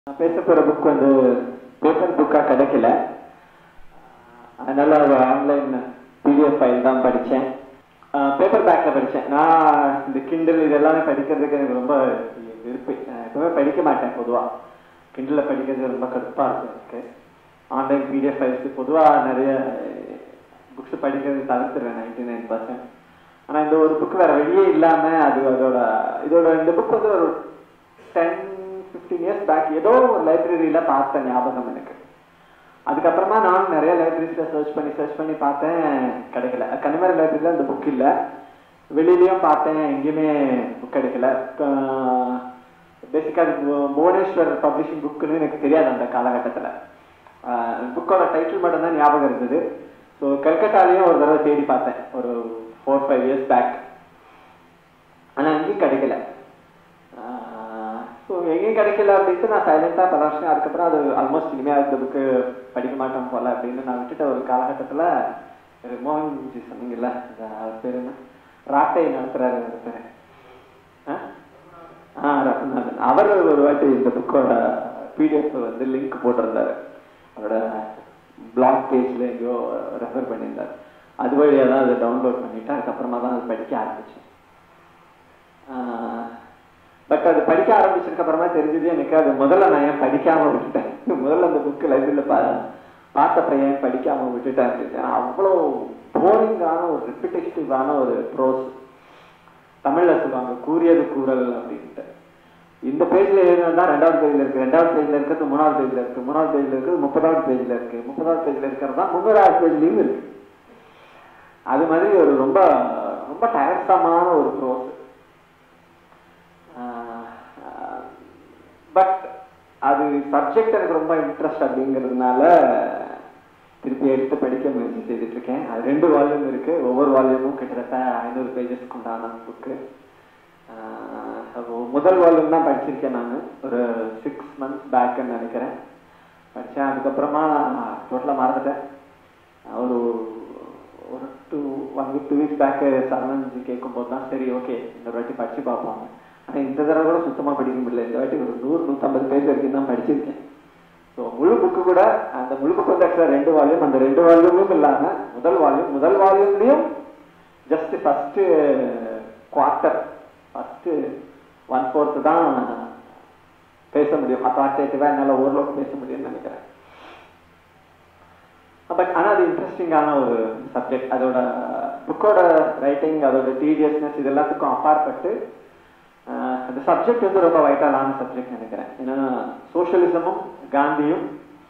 நான் பேச போற புக் வந்து பேப்பர் புக்கா கிடைக்கல அதனால ஆன்லைன் பிடிஎஃப் ஃபைல் தான் படித்தேன் பேப்பர் பேக்கில் படித்தேன் நான் இந்த கிண்டல் இதெல்லாமே படிக்கிறதுக்கு எனக்கு ரொம்ப விருப்பம் நான் எப்பவுமே படிக்க மாட்டேன் பொதுவாக கிண்டலில் படிக்கிறது ரொம்ப கடுப்பாக இருக்கும் எனக்கு ஆன்லைன் பிடிஎஃப் ஃபைல்ஸ் பொதுவாக நிறைய புக்ஸ் படிக்கிறது தவிர்த்துருவேன் நைன்டி நைன் பர்சன்ட் ஆனால் இந்த ஒரு புக் வேற வழியே இல்லாமல் அது அதோட இதோட இந்த புக் வந்து ஒரு டென் ஃபிஃப்டீன் இயர்ஸ் பேக் ஏதோ ஒரு லைப்ரரியில் பார்த்த ஞாபகம் எனக்கு அதுக்கப்புறமா நான் நிறைய லைப்ரரிஸில் சர்ச் பண்ணி சர்ச் பண்ணி பார்த்தேன் கிடைக்கல கன்னிமர லைப்ரரியில் அந்த புக் இல்லை வெளியிலயும் பார்த்தேன் எங்கேயுமே புக் கிடைக்கல பேசிக்காக புவனேஸ்வர் பப்ளிஷிங் புக்குன்னு எனக்கு தெரியாது அந்த காலகட்டத்தில் புக்கோட டைட்டில் மட்டும் தான் ஞாபகம் இருந்தது ஸோ கல்கட்டாலையும் ஒரு தடவை தேடி பார்த்தேன் ஒரு ஃபோர் ஃபைவ் இயர்ஸ் பேக் ஆனால் அங்கேயும் கிடைக்கல ஸோ எங்கேயும் கிடைக்கல அப்படின்ட்டு நான் சைலண்டாக பல வருஷம் அதுக்கப்புறம் அது ஆல்மோஸ்ட் இனிமேல் இந்த புக்கு படிக்க மாட்டோம் போல அப்படின்னு நான் விட்டுட்ட ஒரு காலகட்டத்தில் மோகன்ஜி சொன்னீங்கல்ல இந்த பேர் என்ன ராட்டை நடத்துறாரு அந்த பேர் ஆ ரகுநாதன் அவர் ஒரு வாட்டி இந்த புக்கோட பிடிஎஃப் வந்து லிங்க் போட்டிருந்தாரு அவரோட பிளாக் பேஜ்ல எங்கேயோ ரெஃபர் பண்ணியிருந்தார் அது வழியாக தான் அதை டவுன்லோட் பண்ணிட்டு அதுக்கப்புறமா தான் அது படிக்க ஆரம்பிச்சேன் பட் அது படிக்க ஆரம்பிச்சதுக்கு அப்புறமா தெரிஞ்சது எனக்கு அது முதல்ல நான் ஏன் படிக்காம விட்டுட்டேன் முதல்ல அந்த புக்கு லைப்ரரியில் பா பார்த்த பையன் படிக்காம விட்டுட்டேன் ஏன்னா அவ்வளோ போரிங்கான ஒரு ரிப்பிட்டேட்டிவான ஒரு ப்ரோஸ் தமிழ்ல சொல்லுவாங்க கூறியது கூறல் அப்படின்ட்டு இந்த பேஜ்ல எழுதுனா ரெண்டாவது பேஜ்ல இருக்கு ரெண்டாவது பேஜ்ல இருக்கிறது மூணாவது பேஜ்ல இருக்கு மூணாவது பேஜ்ல இருக்கிறது முப்பதாவது பேஜ்ல இருக்கு முப்பதாவது பேஜ்ல இருக்கிறது தான் முன்னூறாவது பேஜ்லயும் இருக்கு அது மாதிரி ஒரு ரொம்ப ரொம்ப டயர்சமான ஒரு ப்ரோஸ் பட் அது சப்ஜெக்ட் எனக்கு ரொம்ப இன்ட்ரெஸ்ட் அப்படிங்கிறதுனால திருப்பி எடுத்து படிக்க முயற்சி செய்துட்டு இருக்கேன் அது ரெண்டு வால்யூம் இருக்கு ஒவ்வொரு வால்யூமும் கிட்டத்தட்ட ஐநூறு பேஜஸ்க்கு உண்டான புக்கு முதல் வால்யூம் தான் படிச்சிருக்கேன் நான் ஒரு சிக்ஸ் மந்த்ஸ் பேக்குன்னு நினைக்கிறேன் படித்தேன் அதுக்கப்புறமா டோட்டலாக மறந்துட்டேன் ஒரு ஒரு two one week two weeks back சரவணன்ஜி கேட்கும்போது தான் சரி ஓகே இந்த வாட்டி படித்து பார்ப்போம் ஆனால் இந்த தடவை கூட சுத்தமாக படிக்க முடியல இந்த வாட்டி ஒரு நூறு நூற்றம்பது பேஜ் வரைக்கும் தான் படிச்சிருக்கேன் ஸோ முழு புக்கு கூட அந்த முழு புக்கு வந்து ஆக்சுவலாக ரெண்டு வால்யூம் அந்த ரெண்டு வால்யூமும் இல்லாமல் முதல் வால்யூம் முதல் வால்யூம்லேயும் just first quarter first one fourth தான் பேச முடியும் அத்தாரிட்டேட்டிவாக என்னால் ஓரளவுக்கு பேச முடியும்னு நினைக்கிறேன் பட் ஆனால் அது இன்ட்ரெஸ்டிங்கான ஒரு சப்ஜெக்ட் அதோட புக்கோட ரைட்டிங் அதோட டீடியஸ்னஸ் இது எல்லாத்துக்கும் அப்பாற்பட்டு அந்த சப்ஜெக்ட் வந்து ரொம்ப வைட்டலான சப்ஜெக்ட் நினைக்கிறேன் ஏன்னா சோசியலிசமும் காந்தியும்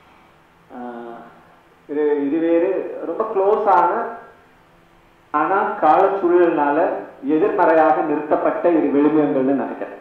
இது இது வேறு ரொம்ப க்ளோஸான ஆனா கால சூழல்னால எதிர்மறையாக நிறுத்தப்பட்ட இரு விழுமியங்கள்னு நினைக்கிறேன்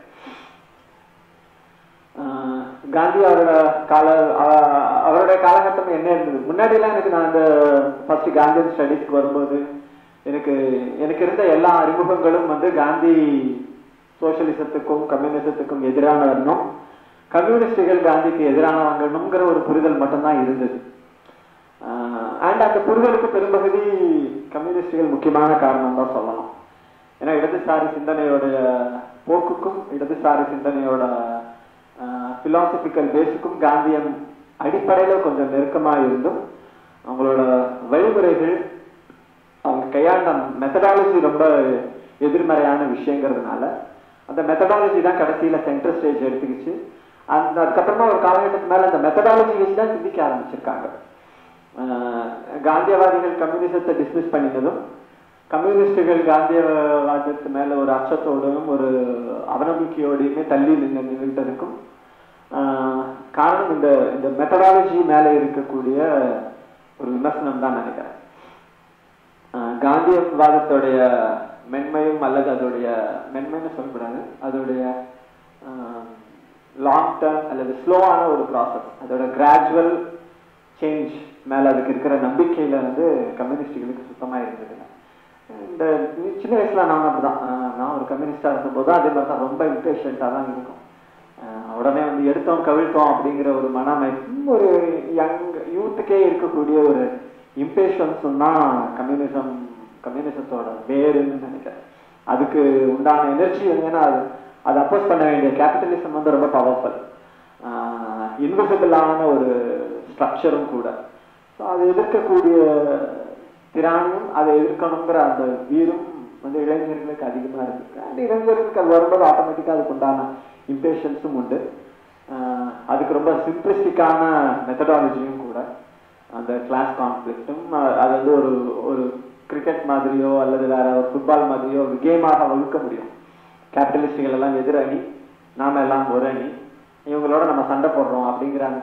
காந்தி அவரோட கால அவருடைய காலகட்டம் என்ன இருந்தது முன்னாடி எல்லாம் எனக்கு நான் அந்த ஃபர்ஸ்ட் காந்தியன் ஸ்டடிஸ்க்கு வரும்போது எனக்கு எனக்கு இருந்த எல்லா அறிமுகங்களும் வந்து காந்தி சோசியலிசத்துக்கும் கம்யூனிசத்துக்கும் எதிரானவனும் கம்யூனிஸ்டுகள் காந்திக்கு எதிரானவங்கணுங்கிற ஒரு புரிதல் மட்டும்தான் இருந்தது அண்ட் அந்த புரிதலுக்கு பெரும்பகுதி கம்யூனிஸ்டுகள் முக்கியமான காரணம் தான் சொல்லணும் ஏன்னா இடதுசாரி சிந்தனையோட போக்குக்கும் இடதுசாரி சிந்தனையோட பிலாசபிக்கல் பேஸுக்கும் காந்தியம் அடிப்படையில கொஞ்சம் நெருக்கமா இருந்தும் அவங்களோட வழிமுறைகள் அவங்க கையாண்ட மெத்தடாலஜி ரொம்ப எதிர்மறையான விஷயங்கிறதுனால அந்த மெத்தடாலஜி தான் கடைசியில சென்டர் ஸ்டேஜ் எடுத்துக்கிச்சு அந்த அதுக்கப்புறமா ஒரு காலகட்டத்துக்கு மேல அந்த மெத்தடாலஜி வச்சு தான் சிந்திக்க ஆரம்பிச்சிருக்காங்க காந்தியவாதிகள் கம்யூனிசத்தை டிஸ்மிஸ் பண்ணினதும் கம்யூனிஸ்டுகள் காந்தியவாதத்து மேல ஒரு அச்சத்தோடும் ஒரு அவநம்பிக்கையோடையுமே தள்ளி நின்று நின்றுட்டதுக்கும் காரணம் இந்த இந்த மெத்தடாலஜி மேல இருக்கக்கூடிய ஒரு விமர்சனம் தான் நினைக்கிறேன் காந்தியவாதத்துடைய மென்மையும் அல்லது அதோடைய மென்மைன்னு சொல்லக்கூடாது அதோடைய லாங் டேர்ம் அல்லது ஸ்லோவான ஒரு ப்ராசஸ் அதோட கிராஜுவல் சேஞ்ச் மேல அதுக்கு இருக்கிற நம்பிக்கையில வந்து கம்யூனிஸ்டுகளுக்கு சுத்தமா இருந்தது இந்த சின்ன வயசுல நான் அப்படிதான் நான் ஒரு கம்யூனிஸ்டா இருந்தபோது அதே மாதிரி தான் ரொம்ப இம்பேஷண்டா தான் இருக்கும் உடனே வந்து எடுத்தோம் கவிழ்த்தோம் அப்படிங்கிற ஒரு மனமைப்பும் ஒரு யங் யூத்துக்கே இருக்கக்கூடிய ஒரு இம்பேஷன்ஸ் தான் கம்யூனிசம் கம்யூனிசத்தோட வேறுன்னு நினைக்கிறேன் அதுக்கு உண்டான எனர்ஜி வந்து ஏன்னா அது அதை அப்போஸ் பண்ண வேண்டிய கேபிட்டலிசம் வந்து ரொம்ப பவர்ஃபுல் இன்விசிபிளான ஒரு ஸ்ட்ரக்சரும் கூட ஸோ அதை எதிர்க்கக்கூடிய திராணியும் அதை எதிர்க்கணுங்கிற அந்த வீரும் வந்து இளைஞர்களுக்கு அதிகமாக இருக்கு அந்த இளைஞர்களுக்கு அது வரும்போது ஆட்டோமேட்டிக்காக அதுக்கு உண்டான இம்பேஷன்ஸும் உண்டு ஆஹ் அதுக்கு ரொம்ப சிம்பிளிஸ்டிக்கான மெத்தடாலஜியும் கூட அந்த கிளாஸ் கான்ஃப்ளிக்ட்டும் அது வந்து ஒரு ஒரு கிரிக்கெட் மாதிரியோ அல்லது வேற ஒரு ஃபுட்பால் மாதிரியோ ஒரு கேமாக வகுக்க முடியும் கேபிட்டலிஸ்டுகள் எல்லாம் எதிர் அணி நாம எல்லாம் ஒரு அணி இவங்களோட நம்ம சண்டை போடுறோம் அப்படிங்கிற அந்த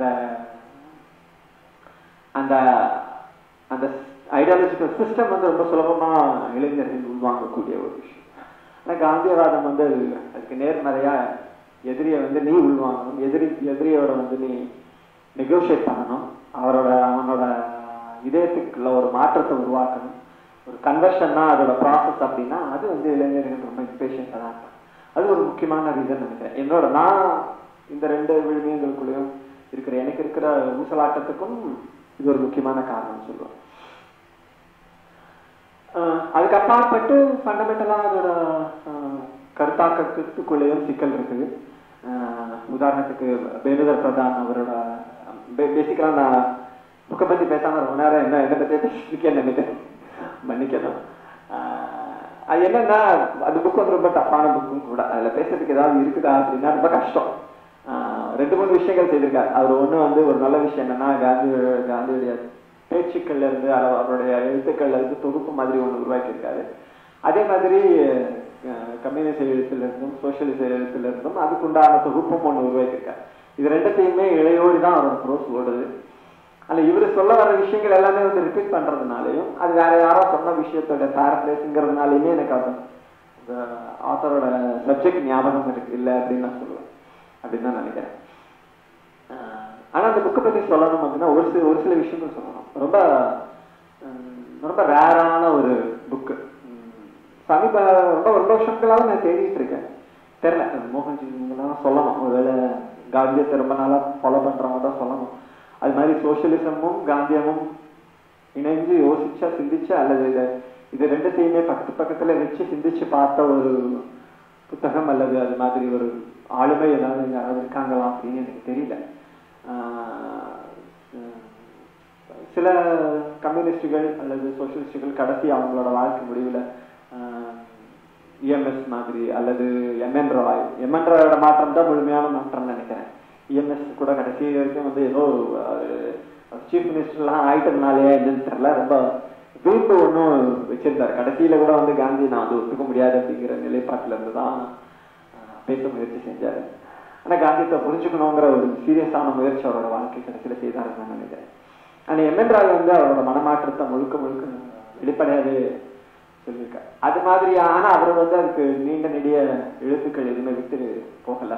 அந்த அந்த ஐடியாலஜிக்கல் சிஸ்டம் வந்து ரொம்ப சுலபமா இளைஞர்கள் உள்வாங்கக்கூடிய ஒரு விஷயம் ஆனா காந்தியவாதம் வந்து அது அதுக்கு நேர்மறையா எதிரியை வந்து நீ உள்வாங்கணும் எதிரி எதிரியோட வந்து நீ நெகோஷியேட் பண்ணணும் அவரோட அவனோட இதயத்துக்குள்ள ஒரு மாற்றத்தை உருவாக்கணும் ஒரு கன்வர்ஷன் தான் அதோட ப்ராசஸ் அப்படின்னா அது வந்து இளைஞர்கள் ரொம்ப இம்பேஷண்டாக தான் இருப்பாங்க அது ஒரு முக்கியமான ரீசன் நினைக்கிறேன் என்னோட நான் இந்த ரெண்டு விழுமியங்களுக்குள்ளேயும் இருக்கிற எனக்கு இருக்கிற ஊசலாட்டத்துக்கும் இது ஒரு முக்கியமான காரணம் சொல்லுவேன் ஆஹ் அதுக்கு அப்பாற்பட்டு ஃபண்டமெண்டலா அதோட ஆஹ் கருத்தாக்கத்துக்குள்ளேயும் சிக்கல் இருக்குது ஆஹ் உதாரணத்துக்கு பேனுதர் பிரதான் அவரோட பேசிக்கலா நான் புக்கை பத்தி பேசாம ரொம்ப நேரம் என்ன எதை பத்தி பேசிருக்கேன்னு நினைக்கிறேன் மன்னிக்கணும் ஆஹ் அது என்னன்னா அந்த புக் வந்து ரொம்ப டஃப்பான புக்கும் கூட அதுல பேசுறதுக்கு ஏதாவது இருக்குதா அப்படின்னா ரொம்ப கஷ்டம் ஆஹ் ரெண்டு மூணு விஷயங்கள் செய்திருக்காரு அவர் ஒண்ணு வந்து ஒரு நல்ல விஷயம் என்னன்னா காந்தி காந்தியுடைய பேச்சுக்கள்ல இருந்து அல்ல அவருடைய எழுத்துக்கள்ல இருந்து தொகுப்பு மாதிரி ஒண்ணு உருவாக்கியிருக்காரு அதே மாதிரி கம்யூனிஸ்ட் எழுத்துல இருந்தும் சோசியலிச எழுத்துல இருந்தும் அதுக்குண்டான தொகுப்பும் ஒண்ணு உருவாக்கியிருக்காரு இது ரெண்டத்தையுமே இழையோடு தான் அவரோட ப்ரோஸ் ஓடுது அல்ல இவர் சொல்ல வர விஷயங்கள் எல்லாமே வந்து ரிப்பீட் பண்றதுனாலையும் அது வேற யாரோ சொன்ன விஷயத்தோட பேரப்ளேஸுங்கிறதுனாலையுமே எனக்கு அது இந்த ஆத்தரோட சப்ஜெக்ட் ஞாபகம் இருக்கு இல்லை அப்படின்னு நான் சொல்லுவேன் அப்படின்னு தான் நினைக்கிறேன் ஆஹ் ஆனா அந்த புக்கை பத்தி சொல்லணும் அப்படின்னா ஒரு சில ஒரு சில விஷயங்கள் சொல்லணும் ரொம்ப ஹம், ரொம்ப ரேரான ஒரு புக்கு சமீப ரொம்ப ரொம்ப வருஷங்களாக நான் தேடிட்டு இருக்கேன் தெரியல அது மோகன்ஜி இவங்கெல்லாம் சொல்லணும் ஒருவேளை காந்தியத்தை ரொம்ப நாளா ஃபாலோ பண்றவங்க தான் சொல்லணும் அது மாதிரி சோசியலிசமும் காந்தியமும் இணைஞ்சு யோசிச்சா சிந்திச்சா அல்லது இதை இது ரெண்டுத்தையுமே பக்கத்து பக்கத்துல வச்சு சிந்திச்சு பார்த்த ஒரு புத்தகம் அல்லது அது மாதிரி ஒரு ஆளுமை ஏதாவது இங்க யாராவது இருக்காங்களா அப்படின்னு எனக்கு தெரியல ஆஹ் சில கம்யூனிஸ்டுகள் அல்லது சோசியலிஸ்டுகள் கடைசி அவங்களோட வாழ்க்கை முடிவுல இஎம்எஸ் மாதிரி அல்லது எம்என் ராய் எம்என் ராயோட மாற்றம் தான் முழுமையான மாற்றம்னு நினைக்கிறேன் இஎம்எஸ் கூட கடைசி வரைக்கும் வந்து ஏதோ ஒரு சீஃப் மினிஸ்டர்லாம் ஆயிட்டதுனாலே என்னன்னு தெரியல ரொம்ப விருப்பு ஒன்றும் வச்சிருந்தாரு கடைசியில கூட வந்து காந்தி நான் வந்து ஒத்துக்க முடியாது அப்படிங்கிற நிலைப்பாட்டுல இருந்து தான் ஆஹ், பேச முயற்சி செஞ்சாரு ஆனா காந்தியத்தை புரிஞ்சுக்கணுங்கிற ஒரு சீரியஸான முயற்சி அவரோட வாழ்க்கை கடைசியில செய்தாருன்னு நான் நினைக்கிறேன் ஆனா எம்என் ராய் வந்து அவரோட மனமாற்றத்தை முழுக்க முழுக்க வெளிப்படையாவே சொல்லியிருக்காரு அது மாதிரி ஆனா அவர் வந்து அதுக்கு நீண்ட நெடிய எழுத்துக்கள் எதுவுமே விட்டு போகல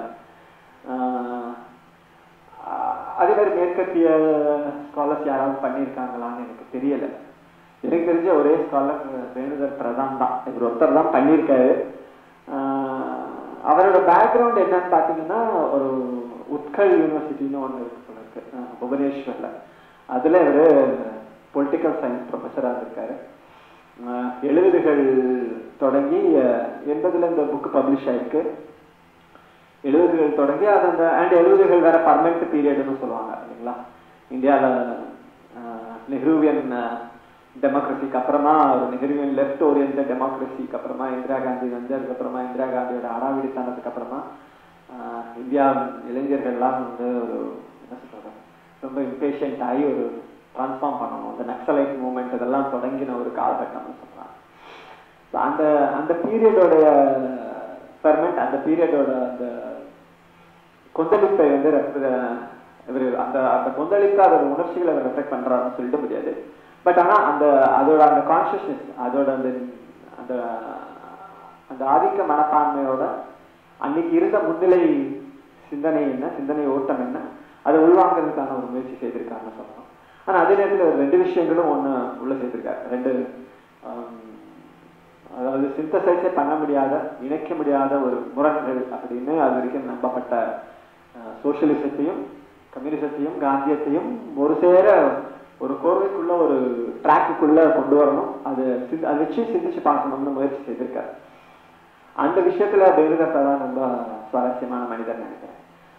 ஆஹ் ஆஹ் அதே மாதிரி மேற்கத்திய ஸ்காலர்ஸ் யாராவது பண்ணியிருக்காங்களான்னு எனக்கு தெரியல எனக்கு தெரிஞ்ச ஒரே ஸ்காலர் வேணுதர் பிரதான் தான் இவர் ஒருத்தர் தான் பண்ணியிருக்காரு ஆஹ் அவரோட பேக்ரவுண்ட் என்னன்னு பார்த்தீங்கன்னா ஒரு உட்கல் யூனிவர்சிட்டின்னு ஒன்று இருக்கு போல இருக்கு ஆஹ் புவனேஸ்வர்ல அதுல இவர் பொலிட்டிக்கல் சயின்ஸ் ப்ரொஃபஸராக இருக்காரு ஆஹ் எழுபதுகள் தொடங்கி ஆஹ் எண்பதுல இந்த புக் பப்ளிஷ் ஆயிருக்கு எழுபதுகள் தொடங்கி அது அந்த அண்ட் எழுபதுகள் வேற பர்மனெண்ட் பீரியட்னு சொல்லுவாங்க இல்லைங்களா இந்தியாவில் நெஹ்ருவியன் டெமோக்ரஸிக்கு அப்புறமா ஒரு நெஹ்ருவியன் லெஃப்ட் ஓரியன்ட் டெமோக்ரஸிக்கு அப்புறமா இந்திரா காந்தி வந்து அதுக்கப்புறமா இந்திரா காந்தியோட அடாவிடித்தனத்துக்கு அப்புறமா ஆஹ் இந்தியா இளைஞர்கள்லாம் வந்து ஒரு என்ன சொல்றது ரொம்ப இம்பேஷண்ட் ஆகி ஒரு டிரான்ஸ்ஃபார்ம் பண்ணணும் இந்த நக்சலைட் மூமெண்ட் இதெல்லாம் தொடங்கின ஒரு காலகட்டம்னு சொல்றாங்க So அந்த அந்த பீரியடோடைய ஃபெர்மெண்ட் அந்த பீரியடோட அந்த கொந்தளிப்பை வந்து ரெப்ர- இவரு அந்த அந்த கொந்தளிப்பு அதோட உணர்ச்சிகளை அவர் ரெஃப்ளெக்ட் பண்றாருன்னு சொல்லிட முடியாது பட் ஆனா அந்த அதோட அந்த கான்சியஸ்னஸ் அதோட அந்த அந்த அந்த ஆதிக்க மனப்பான்மையோட அன்னைக்கு இருந்த முன்னிலை சிந்தனை என்ன சிந்தனை ஓட்டம் என்ன அதை உள்வாங்கிறதுக்கான ஒரு முயற்சி செய்திருக்காருன்னு சொல்லலாம் ஆனா அதே நேரத்துல ஒரு ரெண்டு விஷயங்களும் ஒண்ணு உள்ள சேர்த்திருக்காரு ரெண்டு ஆம், அதாவது சிந்தசைஸே பண்ண முடியாத இணைக்க முடியாத ஒரு முரண்கள் அப்படின்னு அது வரைக்கும் நம்பப்பட்ட சோசியலிசத்தையும் கம்யூனிசத்தையும் காந்தியத்தையும் ஒரு சேர ஒரு கோர்வைக்குள்ள ஒரு ட்ராக்குக்குள்ள கொண்டு வரணும் அது சிந்த- அதை வச்சு சிந்திச்சு பார்க்கணும்னு முயற்சி செய்திருக்காரு அந்த விஷயத்துல தேவதத்தா தான் ரொம்ப சுவாரஸ்யமான மனிதர் நினைக்கிறேன்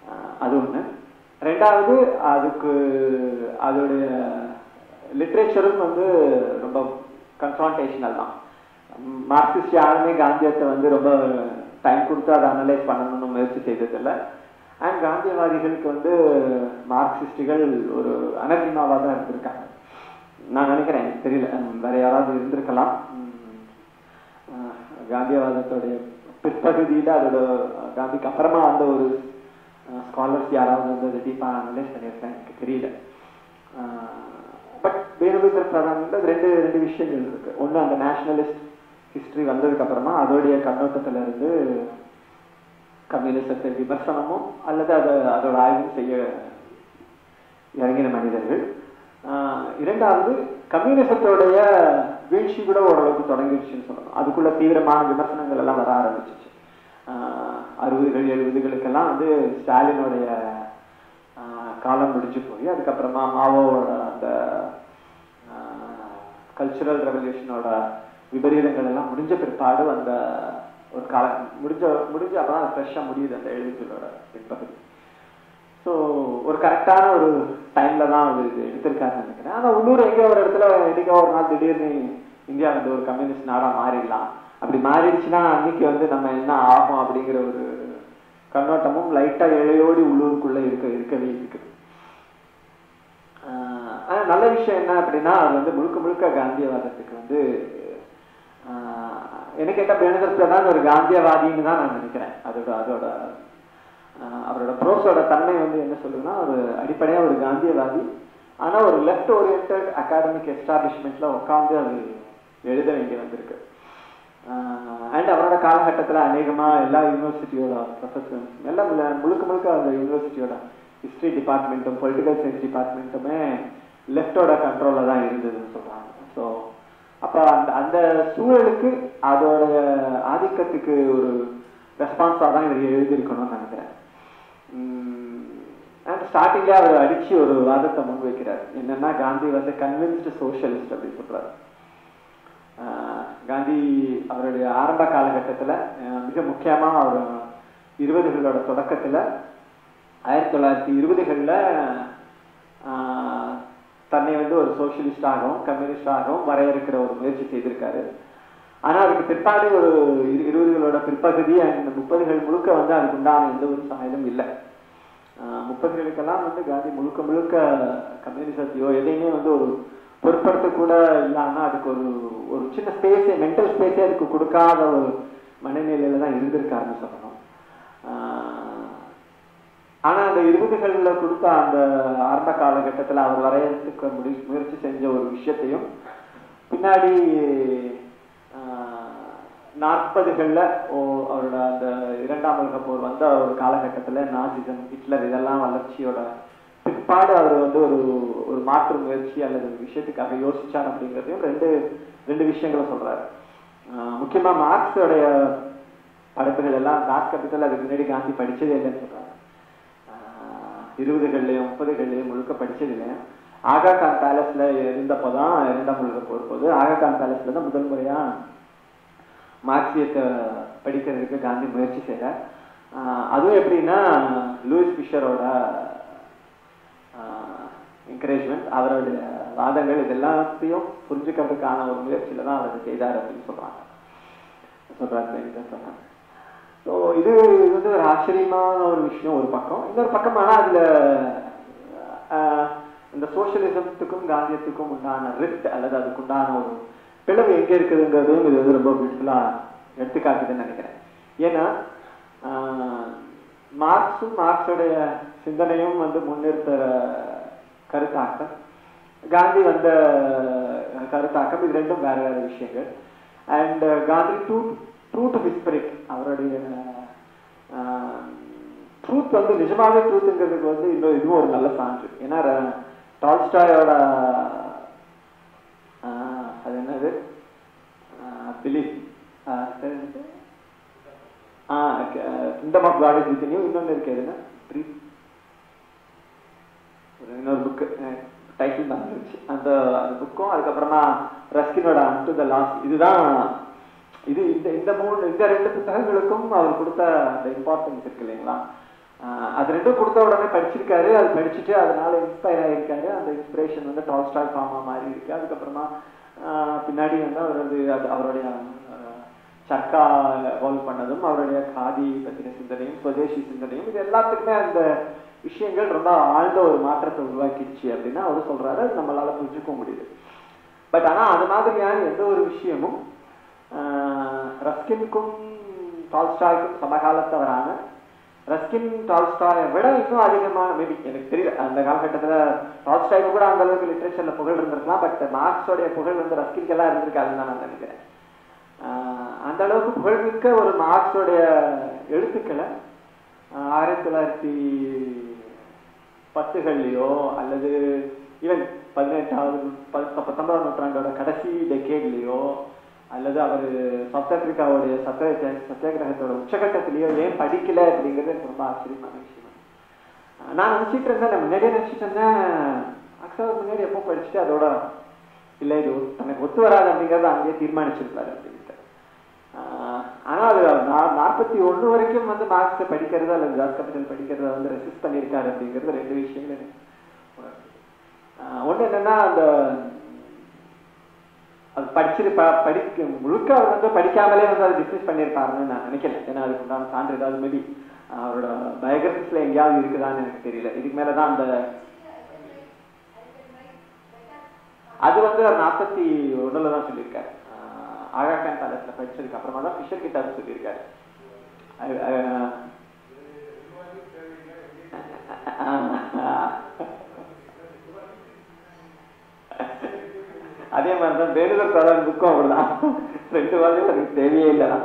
ஆஹ் அது ஒண்ணு ரெண்டாவது அதுக்கு அதோடைய லிட்ரேச்சரும் வந்து ரொம்ப கன்ஃபரான்டேஷனல் தான் மார்க்சிஸ்ட் யாருமே காந்தியத்தை வந்து ரொம்ப டைம் கொடுத்து அதை அனலைஸ் பண்ணணும்னு முயற்சி செய்ததில்லை அண்ட் காந்தியவாதிகளுக்கு வந்து மார்க்சிஸ்டுகள் ஒரு அனர்ஜிமாவாக தான் இருந்திருக்காங்க நான் நினைக்கிறேன் எனக்கு தெரியல உம், வேற யாராவது இருந்திருக்கலாம் உம், ஆஹ், காந்தியவாதத்துடைய பிற்பகுதியில் அதோட காந்திக்கு அப்புறமா அந்த ஒரு ஸ்காலர்ஸ் யாராவது வந்து அதை டீப்பாக அனலைஸ் பண்ணியிருக்கேன் எனக்கு தெரியல பட் வேணுபேந்திர பிரதான்ல ரெண்டு ரெண்டு விஷயங்கள் இருக்கு ஒண்ணு அந்த நேஷனலிஸ்ட் ஹிஸ்டரி வந்ததுக்கு அப்புறமா அதோடைய கண்ணோட்டத்துல இருந்து கம்யூனிசத்தை விமர்சனமும் அல்லது அதை அதோட ஆய்வும் செய்ய இறங்கின மனிதர்கள் ஆஹ் இரண்டாவது கம்யூனிசத்தோடைய வீழ்ச்சி கூட ஓரளவுக்கு தொடங்கிடுச்சுன்னு சொல்லணும் அதுக்குள்ள தீவிரமான விமர்சனங்கள் எல்லாம் வர ஆரம்பிச்சிச்சு ஆஹ் அறுபதுகள் எழுபதுகளுக்கெல்லாம் வந்து ஸ்டாலினுடைய ஆஹ் காலம் முடிஞ்சு போய் அதுக்கப்புறமா மாவோட அந்த கல்ச்சுரல் ரெவல்யூஷனோட விபரீதங்கள் எல்லாம் முடிஞ்ச பிற்பாடு அந்த ஒரு கால முடிஞ்ச முடிஞ்ச அப்பதான் ஃப்ரெஷ்ஷாக முடியுது அந்த எழுபதுகளோட பின்பகுதி ஸோ ஒரு கரெக்டான ஒரு டைம்ல தான் அது இது எடுத்திருக்காருன்னு நினைக்கிறேன் ஆனா உள்ளூர் எங்கேயோ ஒரு இடத்துல என்னைக்கோ ஒரு நாள் திடீர்னு இந்தியா வந்து ஒரு கம்யூனிஸ்ட் நாடா மாறிடலாம் அப்படி மாறிடுச்சுன்னா அன்னைக்கு வந்து நம்ம என்ன ஆகும் அப்படிங்கிற ஒரு கண்ணோட்டமும் லைட்டா இழையோடி உள்ளூருக்குள்ள இருக்க இருக்கவே இருக்குது ஆஹ் ஆனா நல்ல விஷயம் என்ன அப்படின்னா அது வந்து முழுக்க முழுக்க காந்தியவாதத்துக்கு வந்து ஆஹ் என்ன கேட்டா பேணுதற்கு தான் ஒரு காந்தியவாதின்னு தான் நான் நினைக்கிறேன் அதோட அதோட ஆஹ் அவரோட ப்ரோஸோட தன்மை வந்து என்ன சொல்லுன்னா ஒரு அடிப்படையா ஒரு காந்தியவாதி ஆனா ஒரு லெஃப்ட் ஓரியன்ட் அகாடமிக் எஸ்டாப்ளிஷ்மெண்ட்ல உட்காந்து அது எழுத வேண்டி வந்திருக்கு அண்ட் அவரோட காலகட்டத்துல அநேகமா எல்லா யூனிவர்சிட்டியோட ப்ரொஃபஸர்ஸ் எல்லாம் முழு- முழுக்க முழுக்க அந்த யூனிவர்சிட்டியோட ஹிஸ்டரி டிபார்ட்மெண்ட்டும் பொலிட்டிக்கல் சயின்ஸ் டிபார்ட்மெண்ட்டுமே லெஃப்டோட கண்ட்ரோல்ல தான் இருந்ததுன்னு சொல்றாங்க ஸோ அப்ப அந்த அந்த சூழலுக்கு அதோட ஆதிக்கத்துக்கு ஒரு ரெஸ்பான்ஸாக தான் இவர் எழுதியிருக்கணும்னு நினைக்கிறேன் அண்ட் ஸ்டார்டிங்ல அவர் அடிச்சு ஒரு வாதத்தை முன்வைக்கிறார் என்னன்னா காந்தி வந்து கன்வின்ஸ்டு சோஷியலிஸ்ட் அப்படின்னு சொல்றாரு ஆஹ் காந்தி அவருடைய ஆரம்ப காலகட்டத்துல அஹ் மிக முக்கியமா அவர் இருபதுகளோட தொடக்கத்துல ஆயிரத்தி தொள்ளாயிரத்தி இருபதுகளில் தன்னை வந்து ஒரு சோசியலிஸ்டாகவும் கம்யூனிஸ்டாகவும் வரையறுக்கிற ஒரு முயற்சி செய்திருக்காரு ஆனா அதுக்கு பிற்பாடு ஒரு இரு- இருபதுகளோட பிற்பகுதி அந்த முப்பதுகள் முழுக்க வந்து அதுக்கு உண்டான எந்த ஒரு சாயலும் இல்லை ஆஹ் முப்பதுகளுக்கெல்லாம் வந்து காந்தி முழுக்க முழுக்க கம்யூனிசத்தையோ எதையுமே வந்து ஒரு பொருட்படுத்த கூட இல்லாம அதுக்கு ஒரு ஒரு சின்ன ஸ்பேஸே மென்டல் ஸ்பேஸே அதுக்கு கொடுக்காத ஒரு மனநிலையில தான் இருந்திருக்காருன்னு சொல்லணும் ஆஹ் ஆனா அந்த இருபதுகள்ல கொடுத்த அந்த ஆரம்ப காலகட்டத்துல அவர் வரையறதுக்கு முடி முயற்சி செஞ்ச ஒரு விஷயத்தையும் பின்னாடி நாற்பதுகள்ல ஓ அவரோட அந்த இரண்டாம் உலக போர் வந்த ஒரு காலகட்டத்துல நாசிசம் ஹிட்லர் இதெல்லாம் வளர்ச்சியோட பிற்பாடு அவர் வந்து ஒரு ஒரு மாற்று முயற்சி அல்லது ஒரு விஷயத்துக்காக யோசிச்சார் அப்படிங்கிறதையும் ரெண்டு ரெண்டு விஷயங்களை சொல்றாரு ஆஹ் முக்கியமா மார்க்ஸோடைய படைப்புகள் எல்லாம் டாக் கேபிட்டல் அதுக்கு முன்னாடி காந்தி படிச்சதே இல்லைன்னு சொல்றாங்க ஆஹ் இருபதுகள்லயும் முப்பதுகள்லயும் முழுக்க படிச்சது இல்லையா ஆகா கான் பேலஸ்ல இருந்தப்பதான் இரண்டாம் உலக போர் போது ஆகா கான் பேலஸ்ல தான் முதல் முறையா மார்க்சியத்தை படிக்கிறதுக்கு காந்தி முயற்சி செய்யறார் ஆஹ் அதுவும் எப்படின்னா லூயிஸ் ஃபிஷரோட என்கரேஜ்மெண்ட் அவருடைய வாதங்கள் இது எல்லாத்தையும் புரிஞ்சுக்கிறதுக்கான ஒரு முயற்சியில தான் அவர் அதை செய்தார் அப்படின்னு சொல்றாங்க சொல்றாரு சொல்றாங்க ஸோ இது இது வந்து ஒரு ஆச்சரியமான ஒரு விஷயம் ஒரு பக்கம் இன்னொரு பக்கம் ஆனால் அதுல ஆஹ், இந்த சோசியலிசத்துக்கும் காந்தியத்துக்கும் உண்டான ரிஃப்ட் அல்லது அதுக்கு உண்டான ஒரு பிளவு எங்க இருக்குதுங்கிறதையும் இது வந்து ரொம்ப பியூட்டிஃபுல்லா எடுத்துக்காட்டுதுன்னு நினைக்கிறேன் ஏன்னா ஆஹ், மார்க்ஸும் மார்க்ஸோடைய சிந்தனையும் வந்து முன்னிறுத்துற கருத்தாக்கம் காந்தி வந்த கருத்தாக்கம் இது ரெண்டும் வேற வேற விஷயங்கள் and Gandhi true true to spirit அவருடைய ட்ரூத் வந்து நிஜமாவே ட்ரூத்துங்கிறதுக்கு வந்து இன்னும் இதுவும் ஒரு நல்ல சான்று ஏன்னா ர- டால்ஸ்டாயோட ஆஹ், அது என்னது belief kingdom of God is with இன்னொன்னு இருக்கு எதுனா Brief. ஒரு இன்னொரு புக்கு டைட்டில் தான் இருந்துச்சு அந்த அந்த புக்கும் அதுக்கப்புறமா ரஸ்கினோட அன்டு த லாஸ்ட் இதுதான் இது இந்த இந்த மூணு இந்த ரெண்டு புத்தகங்களுக்கும் அவர் கொடுத்த அந்த இம்பார்ட்டன்ஸ் இருக்கு இல்லைங்களா ஆஹ் அது ரெண்டும் கொடுத்த உடனே படிச்சிருக்காரு அது படிச்சுட்டு அதனால இன்ஸ்பயர் ஆயிருக்காரு அந்த இன்ஸ்பிரேஷன் வந்து டால்ஸ்டாய் ஃபார்மா மாறி இருக்கு அதுக்கப்புறமா ஆஹ் பின்னாடி வந்து அவர் வந்து அது அவருடைய ஆஹ் சர்க்கா எவால்வ் பண்ணதும் அவருடைய காதி பத்தின சிந்தனையும் சுதேசி சிந்தனையும் இது எல்லாத்துக்குமே அந்த விஷயங்கள் ரொம்ப ஆழ்ந்த ஒரு மாற்றத்தை உருவாக்கிடுச்சு அப்படின்னு அவர் சொல்றாரு அது நம்மளால புரிஞ்சுக்க முடியுது பட் ஆனா அது மாதிரியான எந்த ஒரு விஷயமும் ஆஹ் ரஸ்கினுக்கும் டால்ஸ்டாய்க்கும் சமகாலத்தவரான ரஸ்கின் டால்ஸ்டாயை விட இன்னும் அதிகமான மேபி எனக்கு தெரியல அந்த காலகட்டத்துல டால்ஸ்டாய்க்கு கூட அந்த அளவுக்கு லிட்ரேச்சர்ல புகழ் இருந்திருக்கலாம் பட் மார்க்ஸோடைய புகழ் வந்து ரஸ்கின்க்கு எல்லாம் இருந்திருக்காதுன்னு தான் நான் நினைக்கிறேன் ஆஹ் அந்த அளவுக்கு புகழ்மிக்க ஒரு மார்க்ஸோடைய எழுத்துக்களை ஆஹ் ஆயிரத்தி தொள்ளாயிரத்தி பத்துகள்லயோ அல்லது ஈவன் பதினெட்டாவது ப- பத்தொன்பதாம் நூற்றாண்டோட கடைசி டெக்கேட்லயோ அல்லது அவர் சவுத் ஆப்பிரிக்காவுடைய சத்த சத்தியாகிரகத்தோட உச்சகட்டத்திலேயோ ஏன் படிக்கல அப்படிங்கிறது எனக்கு ரொம்ப ஆச்சரியமான விஷயம் நான் நினைச்சிட்டு இருந்தேன் நான் முன்னாடியே நினைச்சிட்டு இருந்தேன் அக்ஸா முன்னாடி எப்போ படிச்சுட்டு அதோட இல்ல இது ஒத்து- தனக்கு ஒத்து வராது அப்படிங்கறத அங்கேயே தீர்மானிச்சிருப்பாரு அப்படின்ட்டு ஆஹ் ஆனா அது நா- நாற்பத்தி ஒண்ணு வரைக்கும் வந்து மார்க்ஸ் படிக்கிறது அல்லது ஜாஸ் கேபிட்டல் படிக்கிறத வந்து ரெசிஸ்ட் பண்ணியிருக்காரு அப்படிங்கிறது ரெண்டு விஷயங்கள் எனக்கு உணர்த்துது. ஆஹ் ஒண்ணு என்னன்னா அந்த அது படிச்சிரு ப- படிக்க முழுக்க அவர் வந்து படிக்காமலே வந்து அதை டிஸ்மிஸ் பண்ணியிருப்பாருன்னு நான் நினைக்கல ஏன்னா அதுக்கு உண்டான சான்று ஏதாவது மேபி அவரோட பயோகிராபிக்ஸ்ல எங்கேயாவது இருக்குதான்னு எனக்கு தெரியல இதுக்கு மேலதான் அந்த அது வந்து அவர் நாற்பத்தி ஒண்ணுல தான் சொல்லியிருக்காரு ஆஹ் ஆகாகான் காலத்துல படிச்சதுக்கு அப்புறமா தான் ஃபிஷர் கிட்ட அது சொல்லியிருக்காரு அது- அஹ் அதே மாதிரிதான் வேணுதல் பிரதான் புக்கும் அப்படிதான் ரெண்டு வாரம் எனக்கு தேவையே இல்லைதான்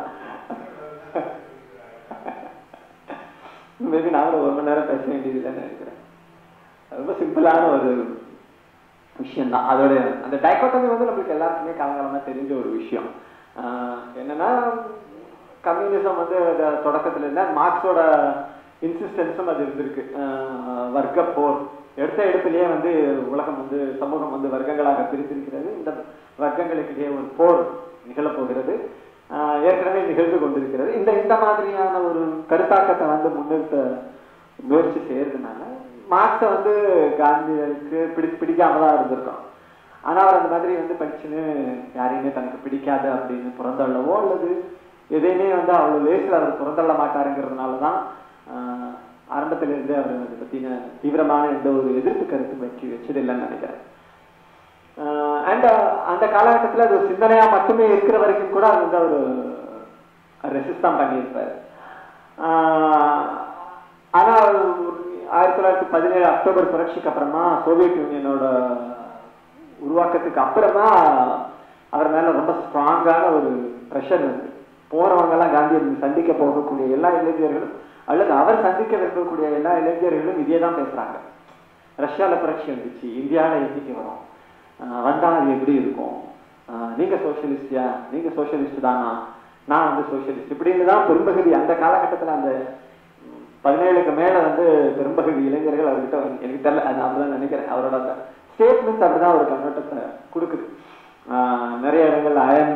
மேபி நாங்களும் ஒரு மணி நேரம் பேச வேண்டியதில்லைன்னு நினைக்கிறேன் ரொம்ப சிம்பிளான ஒரு விஷயம் தான் அதோட அந்த டைக்கோட்டமி வந்து நம்மளுக்கு எல்லாருக்குமே காலங்காலமா தெரிஞ்ச ஒரு விஷயம் ஆஹ் என்னன்னா கம்யூனிசம் வந்து அது தொடக்கத்துல இருந்த மார்க்ஸோட இன்சிஸ்டன்ஸும் அது இருந்திருக்கு ஆஹ் வர்க்க போர் எடுத்த எடுப்பிலேயே வந்து உலகம் வந்து சமூகம் வந்து வர்க்கங்களாக பிரித்திருக்கிறது இந்த வர்க்கங்களுக்கிடையே ஒரு போர் நிகழப் போகிறது ஆஹ் ஏற்கனவே நிகழ்ந்து கொண்டிருக்கிறது இந்த இந்த மாதிரியான ஒரு கருத்தாக்கத்தை வந்து முன்னிறுத்த முயற்சி செய்யறதுனால மார்க்ஸை வந்து காந்தியருக்கு பிடி பிடிக்காம தான் இருந்திருக்கும் ஆனா அவர் அந்த மாதிரி வந்து படிச்சுன்னு யாரையுமே தனக்கு பிடிக்காது அப்படின்னு புறந்தள்ளவோ அல்லது எதையுமே வந்து அவ்வளவு லேசில் அவர் புறந்தள்ள மாட்டாருங்கிறதுனால தான் ஆஹ் ஆரம்பத்துல இருந்தே அவர் அதை பத்தின தீவிரமான எந்த ஒரு எதிர்ப்பு கருத்து வச்சு வச்சதில்லைன்னு நினைக்கிறேன் அண்ட் அந்த காலகட்டத்துல அது ஒரு சிந்தனையா மட்டுமே இருக்கிற வரைக்கும் கூட அது வந்து அவர் ரெசிஸ்ட் தான் பண்ணியிருப்பாரு ஆஹ் ஆனா ஆயிரத்தி தொள்ளாயிரத்தி பதினேழு அக்டோபர் புரட்சிக்கு அப்புறமா சோவியத் யூனியனோட உருவாக்கத்துக்கு அப்புறமா அவர் மேல ரொம்ப ஸ்ட்ராங்கான ஒரு ப்ரெஷர் வந்து போறவங்க எல்லாம் காந்தியை சந்திக்க போகக்கூடிய எல்லா இளைஞர்களும் அல்லது அவர் சந்திக்க விரும்பக்கூடிய எல்லா இளைஞர்களும் இதே தான் பேசுறாங்க ரஷ்யால புரட்சி வந்துச்சு இந்தியால என்னைக்கு வரும் ஆஹ் வந்தா அது எப்படி இருக்கும் ஆஹ் நீங்க சோசியலிஸ்டியா நீங்க சோசியலிஸ்ட் தானா நான் வந்து சோசியலிஸ்ட் இப்படின்னு தான் பெரும்பகுதி அந்த காலகட்டத்துல அந்த ம், பதினேழுக்கு மேல வந்து பெரும்பகுதி இளைஞர்கள் அவர்கிட்ட வந்து- எனக்கு தெரியல அது அப்படிதான் நினைக்கிறேன் அவரோட அந்த ஸ்டேட்மெண்ட் அப்படிதான் ஒரு கண்ணோட்டத்தை கொடுக்குது ஆஹ் நிறைய இடங்கள் அயன்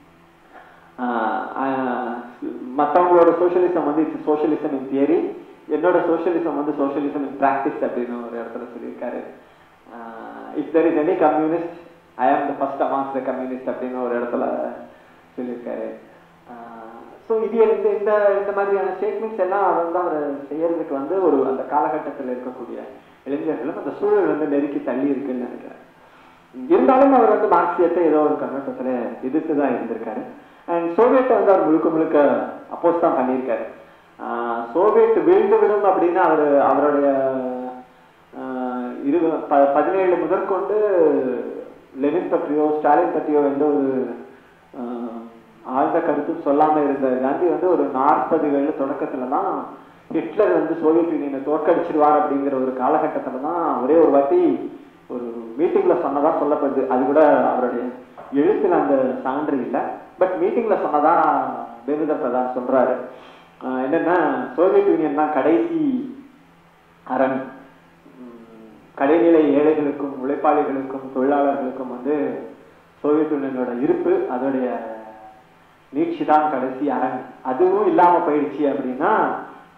மற்றவங்களோட சோஷியலிசம் வந்து இட்ஸ் சோஷியலிசம் இன் தியரி என்னோட சோஷியலிசம் வந்து சோஷியலிசம் இன் பிராக்டிஸ் அப்படின்னு ஒரு இடத்துல சொல்லியிருக்காரு if there is any communist I am the first amongst the communist அப்படின்னு ஒரு இடத்துல சொல்லியிருக்காரு ஸோ இது இந்த இந்த இந்த மாதிரியான ஸ்டேட்மெண்ட்ஸ் எல்லாம் அவர் வந்து அவர் செய்யறதுக்கு வந்து ஒரு அந்த காலகட்டத்தில் இருக்கக்கூடிய இளைஞர்களும் அந்த சூழல் வந்து நெருக்கி தள்ளி இருக்குன்னு நினைக்கிறேன் இருந்தாலும் அவர் வந்து மார்க்சியத்தை ஏதோ ஒரு கண்ணோட்டத்துல எதிர்த்து தான் இருந்திருக்காரு அண்ட் சோவியத்தை வந்து அவர் முழுக்க முழுக்க அப்போஸ் தான் பண்ணியிருக்காரு ஆஹ் சோவியத் வீழ்ந்து விடும் அப்படின்னு அவர் அவருடைய ஆஹ் இரு ப- பதினேழு முதற்கொண்டு லெனின் பற்றியோ ஸ்டாலின் பற்றியோ எந்த ஒரு ஆஹ், ஆழ்ந்த கருத்தும் சொல்லாம இருந்த காந்தி வந்து ஒரு நாற்பதுகள் தொடக்கத்துல தான் ஹிட்லர் வந்து சோவியத் யூனியனை தோற்கடிச்சிருவார் அப்படிங்கிற ஒரு காலகட்டத்துல தான் ஒரே ஒரு வாட்டி ஒரு மீட்டிங்ல சொன்னதா சொல்லப்படுது அது கூட அவருடைய எழுத்துல அந்த சான்று இல்லை பட் மீட்டிங்ல சொன்னதா தேவேந்திர பிரதான் சொல்றாரு ஆஹ் என்னன்னா சோவியத் யூனியன் தான் கடைசி அரண் உம், கடைநிலை ஏழைகளுக்கும் உழைப்பாளிகளுக்கும் தொழிலாளர்களுக்கும் வந்து சோவியத் யூனியனோட இருப்பு அதோடைய நீட்சி தான் கடைசி அரண் அதுவும் இல்லாம போயிடுச்சு அப்படின்னா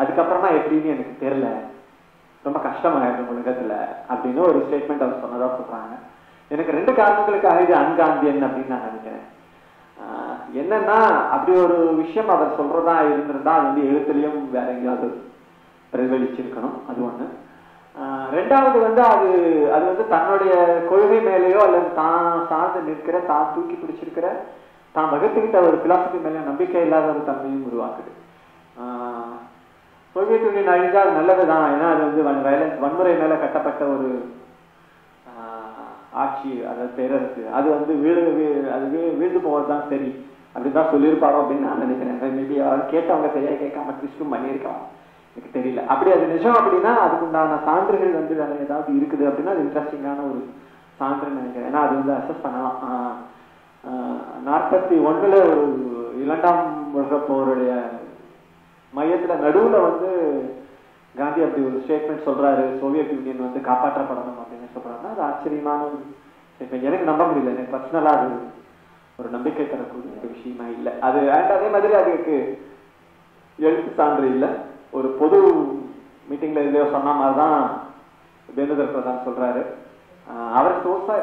அதுக்கப்புறமா எப்படின்னு எனக்கு தெரியல ரொம்ப கஷ்டமாயிடும் உலகத்துல அப்படின்னு ஒரு ஸ்டேட்மெண்ட் அவர் சொன்னதா சொல்றாங்க எனக்கு ரெண்டு காரணங்களுக்காக இது அன்காந்தியன் அப்படின்னு நான் நினைக்கிறேன் ஆஹ் என்னன்னா அப்படி ஒரு விஷயம் அவர் சொல்றதா இருந்திருந்தா அது வந்து எழுத்துலயும் வேற எங்கேயாவது பிரதிபலிச்சிருக்கணும் அது ஒண்ணு ஆஹ் ரெண்டாவது வந்து அது அது வந்து தன்னுடைய கொள்கை மேலேயோ அல்லது தான் சார்ந்து நிற்கிற தான் தூக்கி பிடிச்சிருக்கிற தான் வகுத்துக்கிட்ட ஒரு பிலாசபி மேல நம்பிக்கை இல்லாத ஒரு தன்மையும் உருவாக்குது ஆஹ் சோவியத் யூனியன் அழிஞ்சா அது நல்லதுதான் ஏன்னா அது வந்து வயலன்ஸ் வன்முறை மேல கட்டப்பட்ட ஒரு ஆஹ், ஆட்சி அதாவது பேரரசு அது வந்து வீடு வீ- அது வீ- வீழ்ந்து போவதுதான் சரி அப்படிதான் சொல்லியிருப்பாரோ அப்படின்னு நான் நினைக்கிறேன் மேபி அவர் கேட்டவங்க சரியா கேட்காம ட்விஸ்டும் பண்ணியிருக்கலாம் எனக்கு தெரியல அப்படி அது நிஜம் அப்படின்னா அதுக்கு உண்டான சான்றுகள் வந்து வேற ஏதாவது இருக்குது அப்படின்னா அது இன்ட்ரெஸ்டிங்கான ஒரு சான்றுன்னு நினைக்கிறேன் ஏன்னா அது வந்து அசஸ் பண்ணலாம் ஆஹ், ஆஹ், நாற்பத்தி ஒண்ணுல ஒரு இரண்டாம் உலகப் போருடைய மையத்துல நடுவுல வந்து காந்தி அப்படி ஒரு ஸ்டேட்மெண்ட் சொல்றாரு சோவியத் யூனியன் வந்து காப்பாற்றப்படணும் அப்படின்னு சொல்றாருன்னா அது ஆச்சரியமான ஒரு statement. எனக்கு நம்ப முடியல எனக்கு பர்சனலா அது ஒரு நம்பிக்கை தரக்கூடிய ஒரு விஷயமா இல்லை அது and அதே மாதிரி அதுக்கு எழுத்து சான்று இல்லை ஒரு பொது மீட்டிங்ல எதையோ சொன்ன மாதிரி தான் வேணுதர் பிரதான் சொல்றாரு ஆஹ் அவர் சோர்ஸா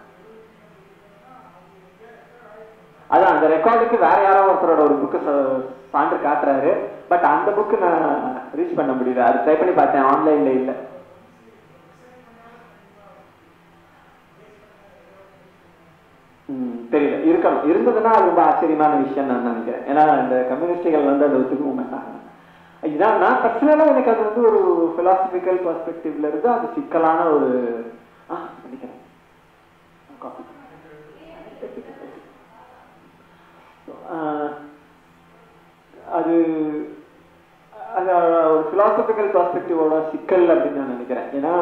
அதான் அந்த ரெக்கார்டுக்கு வேற யாரோ ஒருத்தரோட ஒரு புக்கு சான்று காட்டுறாரு பட் அந்த புக்கு நான் ரீச் பண்ண முடியல அது ட்ரை பண்ணி பார்த்தேன் ஆன்லைன்ல இல்ல ம், தெரியல இருக்கணும் இருந்ததுன்னா அது ரொம்ப ஆச்சரியமான விஷயம் நான் நினைக்கிறேன் ஏன்னா இந்த கம்யூனிஸ்டுகள் வந்து அதை ஒத்துக்கவும் மாட்டாங்க இதான் நான் பர்சனலா எனக்கு அது வந்து ஒரு பிலாசபிக்கல் பெர்ஸ்பெக்டிவ்ல இருந்து அது சிக்கலான ஒரு ஆ நினைக்கிறேன் காஃபி ஆஹ் அது அது ஒரு பிலாசபிக்கல் பெர்ஸ்பெக்டிவோட சிக்கல் அப்படின்னு நான் நினைக்கிறேன் ஏன்னா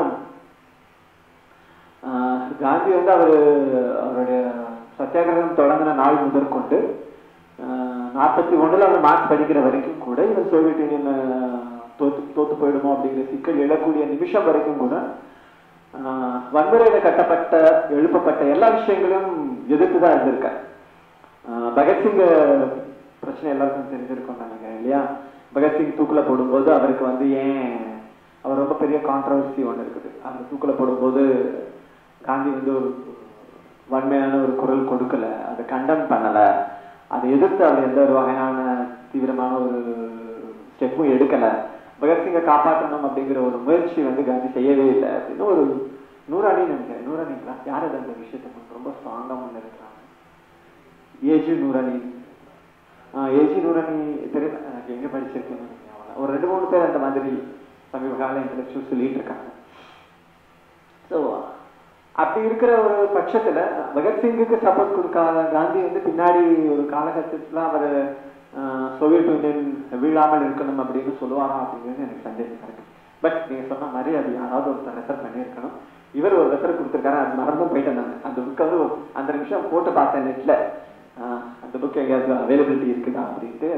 ஆஹ் காந்தி வந்து அவர் அவருடைய சத்தியாகிரகம் தொடங்கின நாள் முதற்கொண்டு நாற்பத்தி ஒண்ணுல அவர் மார்க்ஸ் படிக்கிற வரைக்கும் கூட இவர் சோவியத் யூனியன் தோத்து தோத்து போயிடுமோ அப்படிங்கிற சிக்கல் எழக்கூடிய நிமிஷம் வரைக்கும் கூட ஆஹ் வன்முறையில கட்டப்பட்ட எழுப்பப்பட்ட எல்லா விஷயங்களையும் எதிர்த்து தான் இருந்திருக்கார் ஆஹ் பகத்சிங் பிரச்சனை எல்லாருக்கும் தெரிஞ்சிருக்கும் நினைக்கிறேன் இல்லையா பகத்சிங் தூக்குல போடும்போது அவருக்கு வந்து ஏன் அவர் ரொம்ப பெரிய கான்ட்ரவர்சி ஒண்ணு இருக்குது அந்த தூக்குல போடும்போது காந்தி வந்து ஒரு வன்மையான ஒரு குரல் கொடுக்கல அதை கண்டம் பண்ணல அதை எதிர்த்து அவர் எந்த ஒரு வகையான தீவிரமான ஒரு ஸ்டெப்பும் எடுக்கல பகத்சிங்கை காப்பாற்றணும் அப்படிங்கிற ஒரு முயற்சி வந்து காந்தி செய்யவே இல்லை அப்படின்னு ஒரு நூறாணி நினைக்கிறேன் நூறாணிங்களா யார் அது அந்த விஷயத்தை ரொம்ப ஸ்ட்ராங்கா முன்னெடுக்கிறாங்க ஏஜி நூறாணி ஏஜி நூறாணி தெரியும் எனக்கு எங்க படிச்சிருக்கேன்னு எனக்கு ஞாபகம் இல்ல. ஒரு ரெண்டு மூணு பேர் அந்த மாதிரி சமீப கால இன்டலெக்சுவல் சொல்லிட்டு இருக்காங்க ஸோ அப்படி இருக்கிற ஒரு பட்சத்துல பகத்சிங்குக்கு சப்போர்ட் கொடுக்காத காந்தி வந்து பின்னாடி ஒரு காலகட்டத்துல அவர் சோவியத் யூனியன் வீழாமல் இருக்கணும் அப்படின்னு சொல்லுவாரா அப்படிங்கிறது எனக்கு சந்தேகம் இருக்கு பட் நீங்க சொன்ன மாதிரி அது யாராவது ஒருத்தர் ரெஃபர் பண்ணியிருக்கணும் இவர் ஒரு ரெஃபர் கொடுத்துருக்காரு அது மறந்தும் போயிட்டேன் நான் அந்த புக் வந்து ஒரு- அந்த நிமிஷம் போட்டு பார்த்தேன் நெட்ல அந்த புக் எங்கேயாவது அவைலபிலிட்டி இருக்குதா அப்படின்ட்டு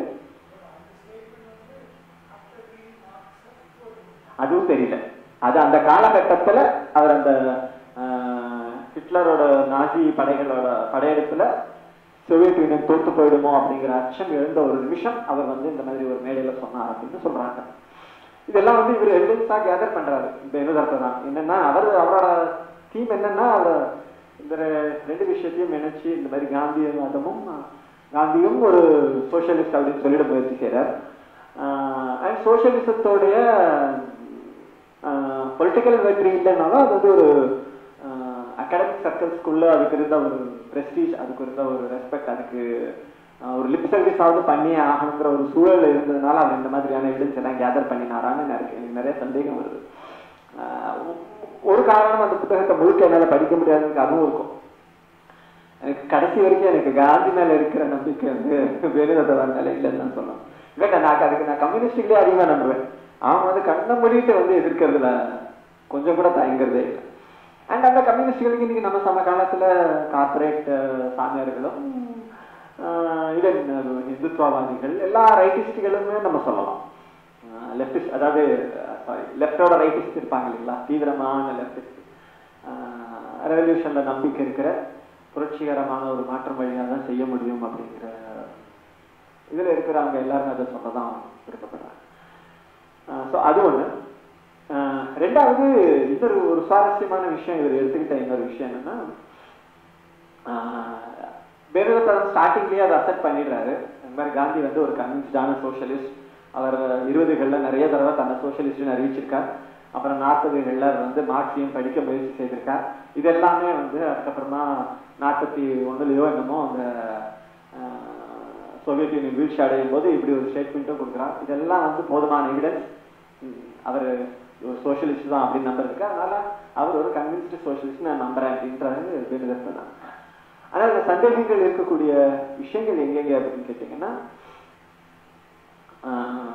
அதுவும் தெரியல அது அந்த காலகட்டத்துல அவர் அந்த ஆஹ், ஹிட்லரோட நாசி படைகளோட படையெடுப்புல சோவியத் யூனியன் தோத்து போயிடுமோ அப்படிங்கிற அச்சம் எழுந்த ஒரு நிமிஷம் அவர் வந்து இந்த மாதிரி ஒரு மேடையில சொன்னார் அப்படின்னு சொல்றாங்க இதெல்லாம் வந்து இவர் எவிடன்ஸா கேதர் பண்றாரு இந்த எழுதத்தை தான் என்னன்னா அவர் அவரோட தீம் என்னன்னா அவர் இந்த ரெ- ரெண்டு விஷயத்தையும் நினைச்சு இந்த மாதிரி காந்திய மதமும் காந்தியும் ஒரு சோசியலிஸ்ட் அப்படின்னு சொல்லிட முயற்சி செய்யறார் அண்ட் சோசியலிசத்தோடைய பொலிட்டிக்கல் வெற்றி இல்லைனாலும் அது வந்து ஒரு அகாடமிக் சர்க்கிள்ஸ்குள்ள அதுக்கு இருந்த ஒரு பிரஸ்டீஜ் அதுக்கு இருந்த ஒரு ரெஸ்பெக்ட் அதுக்கு ஆஹ், ஒரு லிப் சர்வீஸ் ஆகுது பண்ணியே ஆகணுங்கிற ஒரு சூழல் இருந்ததுனால அவர் இந்த மாதிரியான எவிடன்ஸ் எல்லாம் கேதர் பண்ணினாரான்னு எனக்கு எனக்கு நிறைய சந்தேகம் வருது ஆஹ், ஒ- ஒரு காரணம் அந்த புத்தகத்தை முழுக்க என்னால படிக்க முடியாதுன்னு அதுவும் இருக்கும் எனக்கு கடைசி வரைக்கும் எனக்கு காந்தி மேல இருக்கிற நம்பிக்கை வந்து வேணுதத்தவர் மேல இல்லைன்னு தான் சொல்லணும் இல்லை நான் அதுக்கு நான் கம்யூனிஸ்டுகளே அதிகமா நம்புவேன் அவன் வந்து கண்ணை மூடிட்டு வந்து எதிர்க்கிறதுல கொஞ்சம் கூட தயங்குறதே இல்லை அண்ட் அந்த கம்யூனிஸ்டுகளுக்கு இன்னைக்கு நம்ம சம காலத்துல கார்பரேட் சாமியார்களும் இதன் இந்துத்துவவாதிகள் எல்லா ரைட்டிஸ்டுகளுமே நம்ம சொல்லலாம் லெப்டிஸ்ட் அதாவது சாரி லெப்டோட ரைட்டிஸ்ட் இருப்பாங்க இல்லைங்களா தீவிரமான லெப்டிஸ்ட் ரெவல்யூஷன்ல நம்பிக்கை இருக்கிற புரட்சிகரமான ஒரு மாற்றம் வழியாக தான் செய்ய முடியும் அப்படிங்கிற இதுல இருக்கிறவங்க எல்லாருமே அதை சொல்லதான் விருப்பப்படுறாங்க ஸோ அது ஒண்ணு ஆஹ் ரெண்டாவது இன்னொரு ஒரு சுவாரஸ்யமான விஷயம் இவர் எடுத்துக்கிட்ட இன்னொரு விஷயம் என்னன்னா வேணுகத்தனம் ஸ்டார்டிங்லேயே அதை அக்செப்ட் பண்ணிடுறாரு இந்த மாதிரி காந்தி வந்து ஒரு கன்வின்ஸ்டான சோஷியலிஸ்ட் அவர் இருபதுகள்ல நிறைய தடவை தன்னை சோஷியலிஸ்ட்னு அறிவிச்சிருக்கார் அப்புறம் நாற்பதுகளில் அவர் வந்து மார்க்சியம் படிக்க முயற்சி செய்திருக்கார் இது எல்லாமே வந்து அதுக்கப்புறமா நாற்பத்தி ஒண்ணுலயோ என்னமோ அந்த ஆஹ், சோவியத் யூனியன் வீழ்ச்சி அடையும் போது இப்படி ஒரு ஸ்டேட்மெண்ட்டும் கொடுக்குறார் இதெல்லாம் வந்து போதுமான எவிடன்ஸ் அவர் ஒரு சோஷியலிஸ்ட் தான் அப்படின்னு நம்புறதுக்கு அதனால அவர் ஒரு கன்வின்ஸ்டு சோஷியலிஸ்ட் நான் நம்புறேன் அப்படின்றாரு வேணுதர்சன் தான் ஆனா இந்த சந்தேகங்கள் இருக்கக்கூடிய விஷயங்கள் எங்கெங்க அப்படின்னு கேட்டீங்கன்னா ஆஹ்,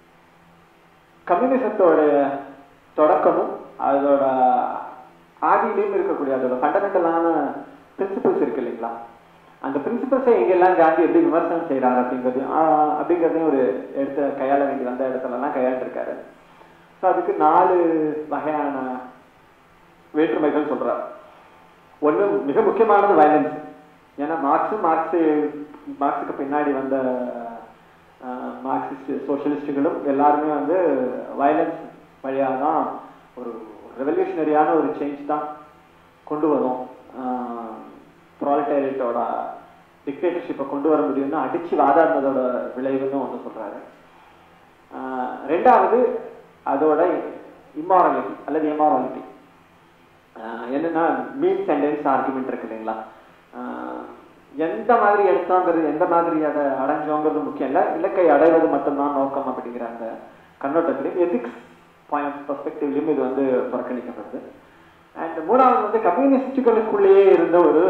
கம்யூனிசத்தோட தொடக்கமும் அதோட ஆதியிலையும் இருக்கக்கூடிய அதோட ஃபண்டமெண்டலான பிரின்சிபல்ஸ் இருக்கு இல்லைங்களா அந்த பிரின்சிபல்ஸை எங்கெல்லாம் காந்தி எப்படி விமர்சனம் செய்யறாரு அப்படிங்கிறதையும் ஆஹ், அப்படிங்கிறதையும் ஒரு எடுத்த கையாள வேண்டி வந்த இடத்துலலாம் கையாண்டிருக்காரு ஸோ அதுக்கு நாலு வகையான வேற்றுமைகள் சொல்றார் ஒண்ணு மிக முக்கியமானது வயலன்ஸ் ஏன்னா மார்க்ஸும் மார்க்ஸ் மார்க்ஸுக்கு பின்னாடி வந்த ஆஹ், மார்க்சிஸ்ட் சோஷியலிஸ்டுகளும் எல்லாருமே வந்து வயலன்ஸ் வழியாக தான் ஒரு ரெவல்யூஷனரியான ஒரு சேஞ்ச் தான் கொண்டு வரும் ப்ராலிட்டேரியட்டோட டிக்டேட்டர்ஷிப்பை கொண்டு வர முடியும்னு அடிச்சு வாதாடினதோட விளைவுன்னு ஒன்று சொல்றாரு ஆஹ், ரெண்டாவது அதோட இம்மாரலிட்டி அல்லது எமாரலிட்டி என்னன்னா மீன் சென்டென்ஸ் ஆர்குமெண்ட் இருக்கு இல்லைங்களா ஆஹ் எந்த மாதிரி எடுத்தோங்கிறது எந்த மாதிரி அதை அடைஞ்சோங்கிறது முக்கியம் இல்லை இலக்கை அடைவது மட்டும்தான் நோக்கம் அப்படிங்கிற அந்த கண்ணோட்டத்திலையும் எதிக்ஸ் பாயிண்ட் பர்ஸ்பெக்டிவ்லையும் இது வந்து புறக்கணிக்கப்படுது அண்ட் மூணாவது வந்து கம்யூனிஸ்டுகளுக்குள்ளேயே இருந்த ஒரு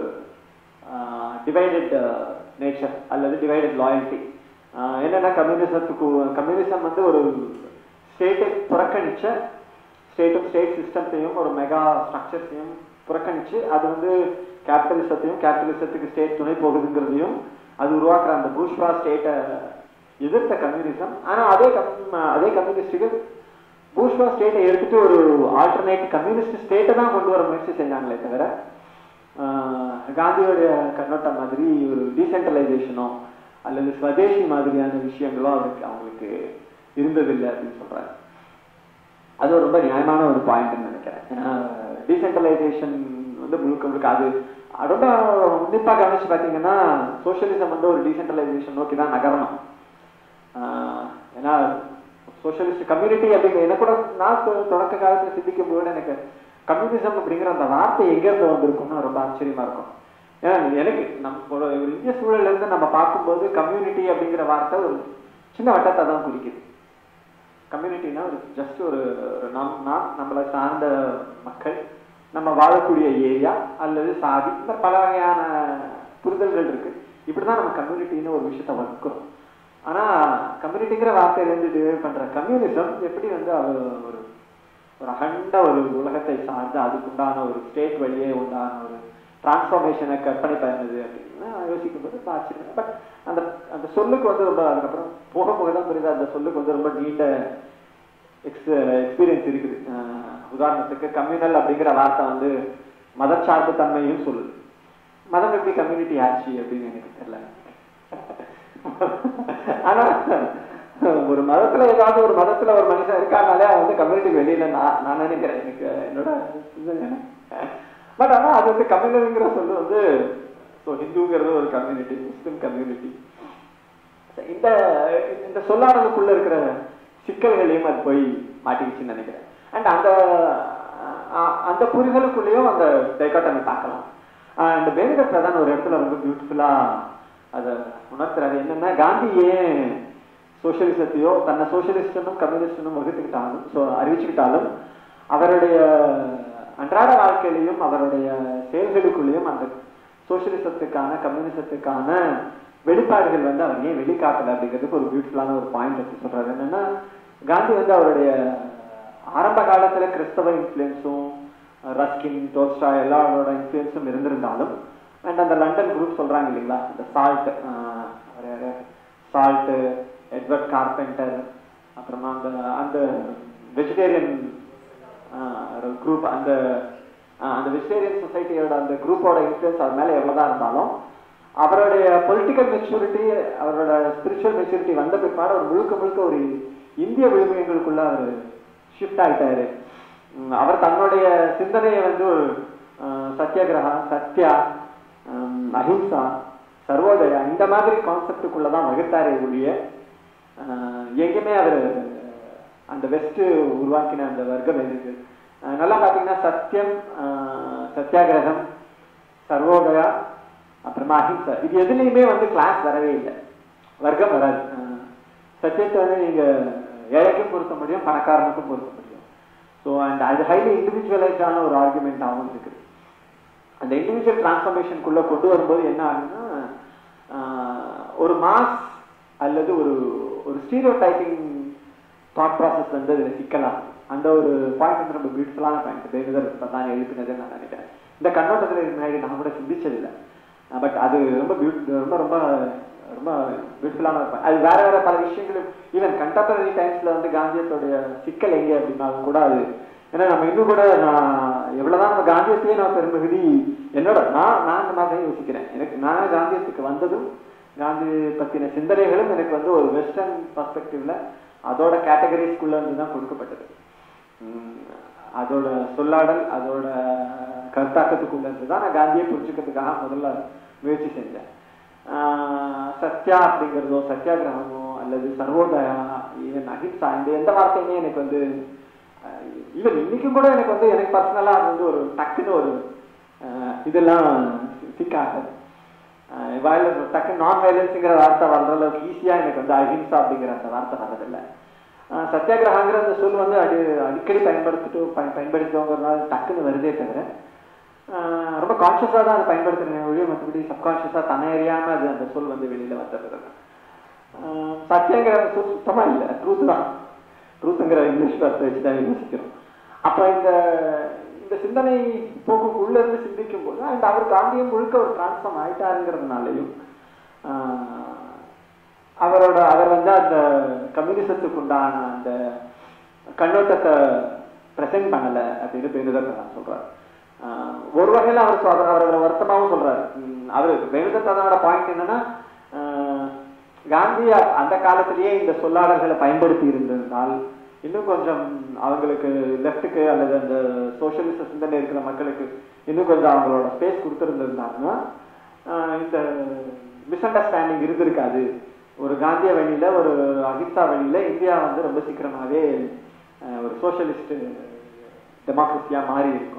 டிவைடட் நேச்சர் அல்லது டிவைடட் லாயல்ட்டி என்னன்னா கம்யூனிசத்துக்கு கம்யூனிசம் வந்து ஒரு ஸ்டேட்டை புறக்கணிச்ச ஸ்டேட்டும் ஸ்டேட் சிஸ்டத்தையும் ஒரு மெகா ஸ்ட்ரக்சர்ஸையும் புறக்கணிச்சு அது வந்து கேபிட்டலிசத்தையும் கேபிட்டலிசத்துக்கு ஸ்டேட் துணை போகுதுங்கிறதையும் அது உருவாக்குற அந்த பூஷ்வா ஸ்டேட்டை எதிர்த்த கம்யூனிசம் ஆனா அதே கம் அதே கம்யூனிஸ்டுகள் பூஷ்வா ஸ்டேட்டை எடுத்துட்டு ஒரு ஆல்டர்னேட் கம்யூனிஸ்ட் ஸ்டேட்டை தான் கொண்டு வர முயற்சி செஞ்சாங்களே தவிர ஆஹ், காந்தியோடைய கண்ணோட்டம் மாதிரி ஒரு டீசென்ட்ரலைசேஷனோ அல்லது ஸ்வதேசி மாதிரியான விஷயங்களோ அவருக்கு அவங்களுக்கு இருந்ததில்லை அப்படின்னு சொல்றாங்க அது ஒரு ரொம்ப நியாயமான ஒரு பாயிண்ட்னு நினைக்கிறேன் ஏன்னா டீசென்ட்ரலைசேஷன் வந்து முழுக்க முழுக்க அது ரொம்ப உன்னிப்பா கவனிச்சு பார்த்தீங்கன்னா சோஷியலிசம் வந்து ஒரு டீசென்ட்ரலைசேஷன் நோக்கி தான் நகரணும் ஆஹ் ஏன்னா சோஷியலிஸ்ட் கம்யூனிட்டி அப்படிங்கிற எனக்கு கூட நான் தொ- தொடக்க காலத்துல சிந்திக்கும் போது எனக்கு கம்யூனிசம் அப்படிங்கிற அந்த வார்த்தை எங்க இருந்து வந்திருக்கும்னு ரொம்ப ஆச்சரியமா இருக்கும் ஏன்னா எனக்கு நம்ம ஒரு ஒரு இந்திய சூழல்ல இருந்து நம்ம பார்க்கும்போது கம்யூனிட்டி அப்படிங்கிற வார்த்தை ஒரு சின்ன வட்டத்தை தான் குறிக்குது கம்யூனிட்டினா ஒரு ஜஸ்ட் ஒரு ஒரு நம் நான் நம்மளை சார்ந்த மக்கள் நம்ம வாழக்கூடிய ஏரியா அல்லது சாதி இந்த பல வகையான புரிதல்கள் இருக்கு இப்படிதான் நம்ம கம்யூனிட்டின்னு ஒரு விஷயத்த வகுக்கிறோம் ஆனா கம்யூனிட்டிங்கிற வார்த்தையிலேருந்து டிரைவ் பண்ற கம்யூனிசம் எப்படி வந்து அது ஒரு ஒரு அகண்ட ஒரு உலகத்தை சார்ந்து அதுக்குண்டான ஒரு ஸ்டேட் வழியே உண்டான ஒரு டிரான்ஸ்ஃபார்மேஷனை கற்பனை பண்ணது அப்படின்னு யோசிக்கும் போது ரொம்ப ஆச்சரியம் பட் அந்த அந்த சொல்லுக்கு வந்து ரொம்ப அதுக்கப்புறம் போக போக தான் புரியுது அந்த சொல்லுக்கு வந்து ரொம்ப நீண்ட எக்ஸ் எக்ஸ்பீரியன்ஸ் இருக்குது அஹ் உதாரணத்துக்கு கம்யூனல் அப்படிங்கிற வார்த்தை வந்து மதச்சார்பு தன்மையும் சொல்லுது மதம் எப்படி கம்யூனிட்டி ஆச்சு அப்படின்னு எனக்கு தெரியல ஆனா ஒரு மதத்துல ஏதாவது ஒரு மதத்துல ஒரு மனுஷன் இருக்கானாலே அவன் வந்து கம்யூனிட்டிக்கு வெளியில நான் நான் நினைக்கிறேன் எனக்கு என்னோட பட் ஆனா அது வந்து கம்யூனல்ங்கிற சொல்லு வந்து ஸோ ஹிந்துங்கிறது ஒரு கம்யூனிட்டி முஸ்லிம் கம்யூனிட்டி இந்த இந்த சொல்லாடலுக்குள்ள இருக்கிற சிக்கல்களையும் அது போய் மாட்டிக்கிச்சுன்னு நினைக்கிறேன் அண்ட் அந்த அஹ், அந்த புரிதலுக்குள்ளேயும் அந்த டைக்காட்டமி பார்க்கலாம் அண்ட் வேணுக பிரதான் ஒரு இடத்துல ரொம்ப பியூட்டிஃபுல்லா அதை உணர்த்துறாரு என்னன்னா காந்தி ஏன் சோசியலிசத்தையோ தன்னை சோசியலிஸ்டனும் கம்யூனிஸ்டனும் வகுத்துக்கிட்டாலும் ஸோ அறிவிச்சுக்கிட்டாலும் அவருடைய அன்றாட வாழ்க்கையிலையும் அவருடைய செயல்களுக்குள்ளேயும் அந்த சோசியலிசத்துக்கான கம்யூனிசத்துக்கான வெளிப்பாடுகள் வந்து அவர் ஏன் வெளிக்காட்டல அப்படிங்கிறதுக்கு ஒரு பியூட்டிஃபுல்லான ஒரு பாயிண்ட் எடுத்து சொல்றாரு என்னன்னா காந்தி வந்து அவருடைய ஆரம்ப காலத்துல கிறிஸ்தவ இன்ஃப்ளூயன்ஸும் ரஸ்கின் டோஸ்டா எல்லாரோட இன்ஃப்ளூயன்ஸும் இருந்திருந்தாலும் அண்ட் அந்த லண்டன் குரூப் சொல்றாங்க இல்லைங்களா இந்த சால்ட் சால்ட் எட்வர்ட் கார்பெண்டர் அப்புறமா அந்த அந்த வெஜிடேரியன் குரூப் அந்த ஆஹ், அந்த வெஜிடேரியன் சொசைட்டியோட அந்த குரூப்போட இன்ஃப்ளூயன்ஸ் அது மேல எவ்வளவுதான் இருந்தாலும் அவருடைய பொலிட்டிக்கல் மெச்சூரிட்டி அவரோட ஸ்பிரிச்சுவல் மெச்சூரிட்டி வந்த பிற்பாடு அவர் முழுக்க முழுக்க ஒரு இந்திய விழுமியங்களுக்குள்ள அவர் ஷிஃப்ட் ஆயிட்டாரு உம், அவர் தன்னுடைய சிந்தனையை வந்து ஒரு அஹ், சத்தியாகிரகா சத்யா உம், அஹிம்சா சர்வோதயா இந்த மாதிரி கான்செப்டுக்குள்ள தான் வகுத்தாரே ஒழிய அஹ், எங்கேயுமே அவர் அந்த வெஸ்ட் உருவாக்கின அந்த வர்க்கம் இருக்கு அஹ், நல்லா பார்த்தீங்கன்னா சத்தியம் அஹ், சத்தியாகிரகம் சர்வோதயா அப்புறமா அஹிம்சா இது எதுலையுமே வந்து கிளாஸ் வரவே இல்லை வர்க்கம் வராது அஹ், சத்தியத்தை வந்து நீங்க ஏழைக்கும் பொருத்த முடியும் பணக்காரனுக்கும் பொருத்த முடியும் ஸோ அண்ட் அது ஹைலி இண்டிவிஜுவலைஸ்டான ஒரு ஆர்குமெண்ட்டாகவும் இருக்குது அந்த இண்டிவிஜுவல் டிரான்ஸ்ஃபர்மேஷனுக்குள்ள கொண்டு வரும்போது என்ன ஆகுதுன்னா ஆஹ், ஒரு மாஸ் அல்லது ஒரு ஒரு ஸ்டீரியோ டைப்பிங் தாட் ப்ராசஸ் வந்து அதில் சிக்கலாம் அந்த ஒரு பாயிண்ட் வந்து ரொம்ப பியூட்டிஃபுல்லான பாயிண்ட் தேவிதர் இப்போ தான் எழுப்பினதுன்னு நான் நினைக்கிறேன் இந்த கண்ணோட்டத்தில் இதுக்கு முன்னாடி நான் கூட சிந்திச்சதில்லை பட் அது ரொம்ப பியூட் ரொம்ப ரொம்ப ரொம்ப பியூட்டிஃபுல்லான ஒரு point. அது வேற வேற பல விஷயங்கள் ஈவன் கண்டெம்பரரி டைம்ஸ்ல வந்து காந்தியத்தோடைய சிக்கல் எங்கே அப்படின்னாலும் கூட அது ஏன்னா நம்ம இன்னும் கூட நான் எவ்வளவுதான் நம்ம காந்தியத்தையே நான் பெரும்பகுதி என்னோட நான் நான் இந்த மாதிரி தான் யோசிக்கிறேன் எனக்கு நான் காந்தியத்துக்கு வந்ததும் காந்தி பத்தின சிந்தனைகளும் எனக்கு வந்து ஒரு வெஸ்டர்ன் பர்ஸ்பெக்டிவ்ல அதோட கேட்டகரிஸ்குள்ள இருந்து தான் கொடுக்கப்பட்டது உம், அதோட சொல்லாடல் அதோட கருத்தாக்கத்துக்குள்ள இருந்து தான் நான் காந்தியை புரிஞ்சுக்கிறதுக்காக முதல்ல முயற்சி செஞ்சேன் ஆஹ் சத்யா அப்படிங்கிறதோ சத்தியாகிரகமோ அல்லது சர்வோதயா ஈவன் அஹிம்சா இந்த எந்த வார்த்தையுமே எனக்கு வந்து ஈவன் இன்னைக்கும் கூட எனக்கு வந்து எனக்கு பர்சனலா அது வந்து ஒரு டக்குன்னு ஒரு ஆஹ் இதெல்லாம் சிக்காகாது வாயில டக்கு நான் வயலன்ஸுங்கிற வார்த்தை வர்ற அளவுக்கு ஈஸியா எனக்கு வந்து அஹிம்சா அப்படிங்கிற அந்த வார்த்தை வர்றதில்லை ஆஹ் சத்தியாகிரகங்கிற அந்த சொல் வந்து அடி அடிக்கடி பயன்படுத்திட்டு பயன் பயன்படுத்துவங்கிறதுனால டக்குன்னு வருதே தவிர ஆஹ் ரொம்ப கான்ஷியஸாக தான் அதை பயன்படுத்துறேன் ஒழிய மற்றபடி சப்கான்ஷியஸாக தன்னை அறியாம அது அந்த சொல் வந்து வெளியில வந்துடுறது ஆஹ் சத்தியங்கிற சொல் சுத்தமா இல்லை ட்ரூத் தான் ட்ரூத்துங்கிற இங்கிலீஷ் வார்த்தை வச்சு தான் யோசிக்கிறோம் அப்ப இந்த இந்த சிந்தனை போக்குக்குள்ள இருந்து சிந்திக்கும் போது அண்ட் அவர் காந்தியம் முழுக்க ஒரு டிரான்ஸ்ஃபார்ம் ஆயிட்டாருங்கிறதுனாலையும் ஆஹ் அவரோட அவர் வந்து அந்த கம்யூனிசத்துக்கு உண்டான அந்த கண்ணோட்டத்தை பிரசன்ட் பண்ணல அப்படின்னு பேருதர் நான் சொல்றாரு ஆஹ் ஒரு வகையில அவர் சொ- அவர் அவர் வருத்தமாவும் சொல்றாரு உம் அவர் வேணுதத்தனோட பாயிண்ட் என்னன்னா ஆஹ் காந்தி அ- அந்த காலத்திலேயே இந்த சொல்லாடல்களை பயன்படுத்தி இருந்திருந்தால் இன்னும் கொஞ்சம் அவங்களுக்கு லெஃப்ட்டுக்கு அல்லது அந்த சோசியலிச சிந்தனை இருக்கிற மக்களுக்கு இன்னும் கொஞ்சம் அவங்களோட ஸ்பேஸ் கொடுத்துருந்திருந்தாங்கன்னா ஆஹ் இந்த மிஸ் அண்டர்ஸ்டாண்டிங் இருந்திருக்காது ஒரு காந்திய வழியில ஒரு அஹிம்சா வழியில இந்தியா வந்து ரொம்ப சீக்கிரமாவே ஆஹ் ஒரு சோசியலிஸ்ட் டெமோக்ரஸியா மாறி இருக்கும்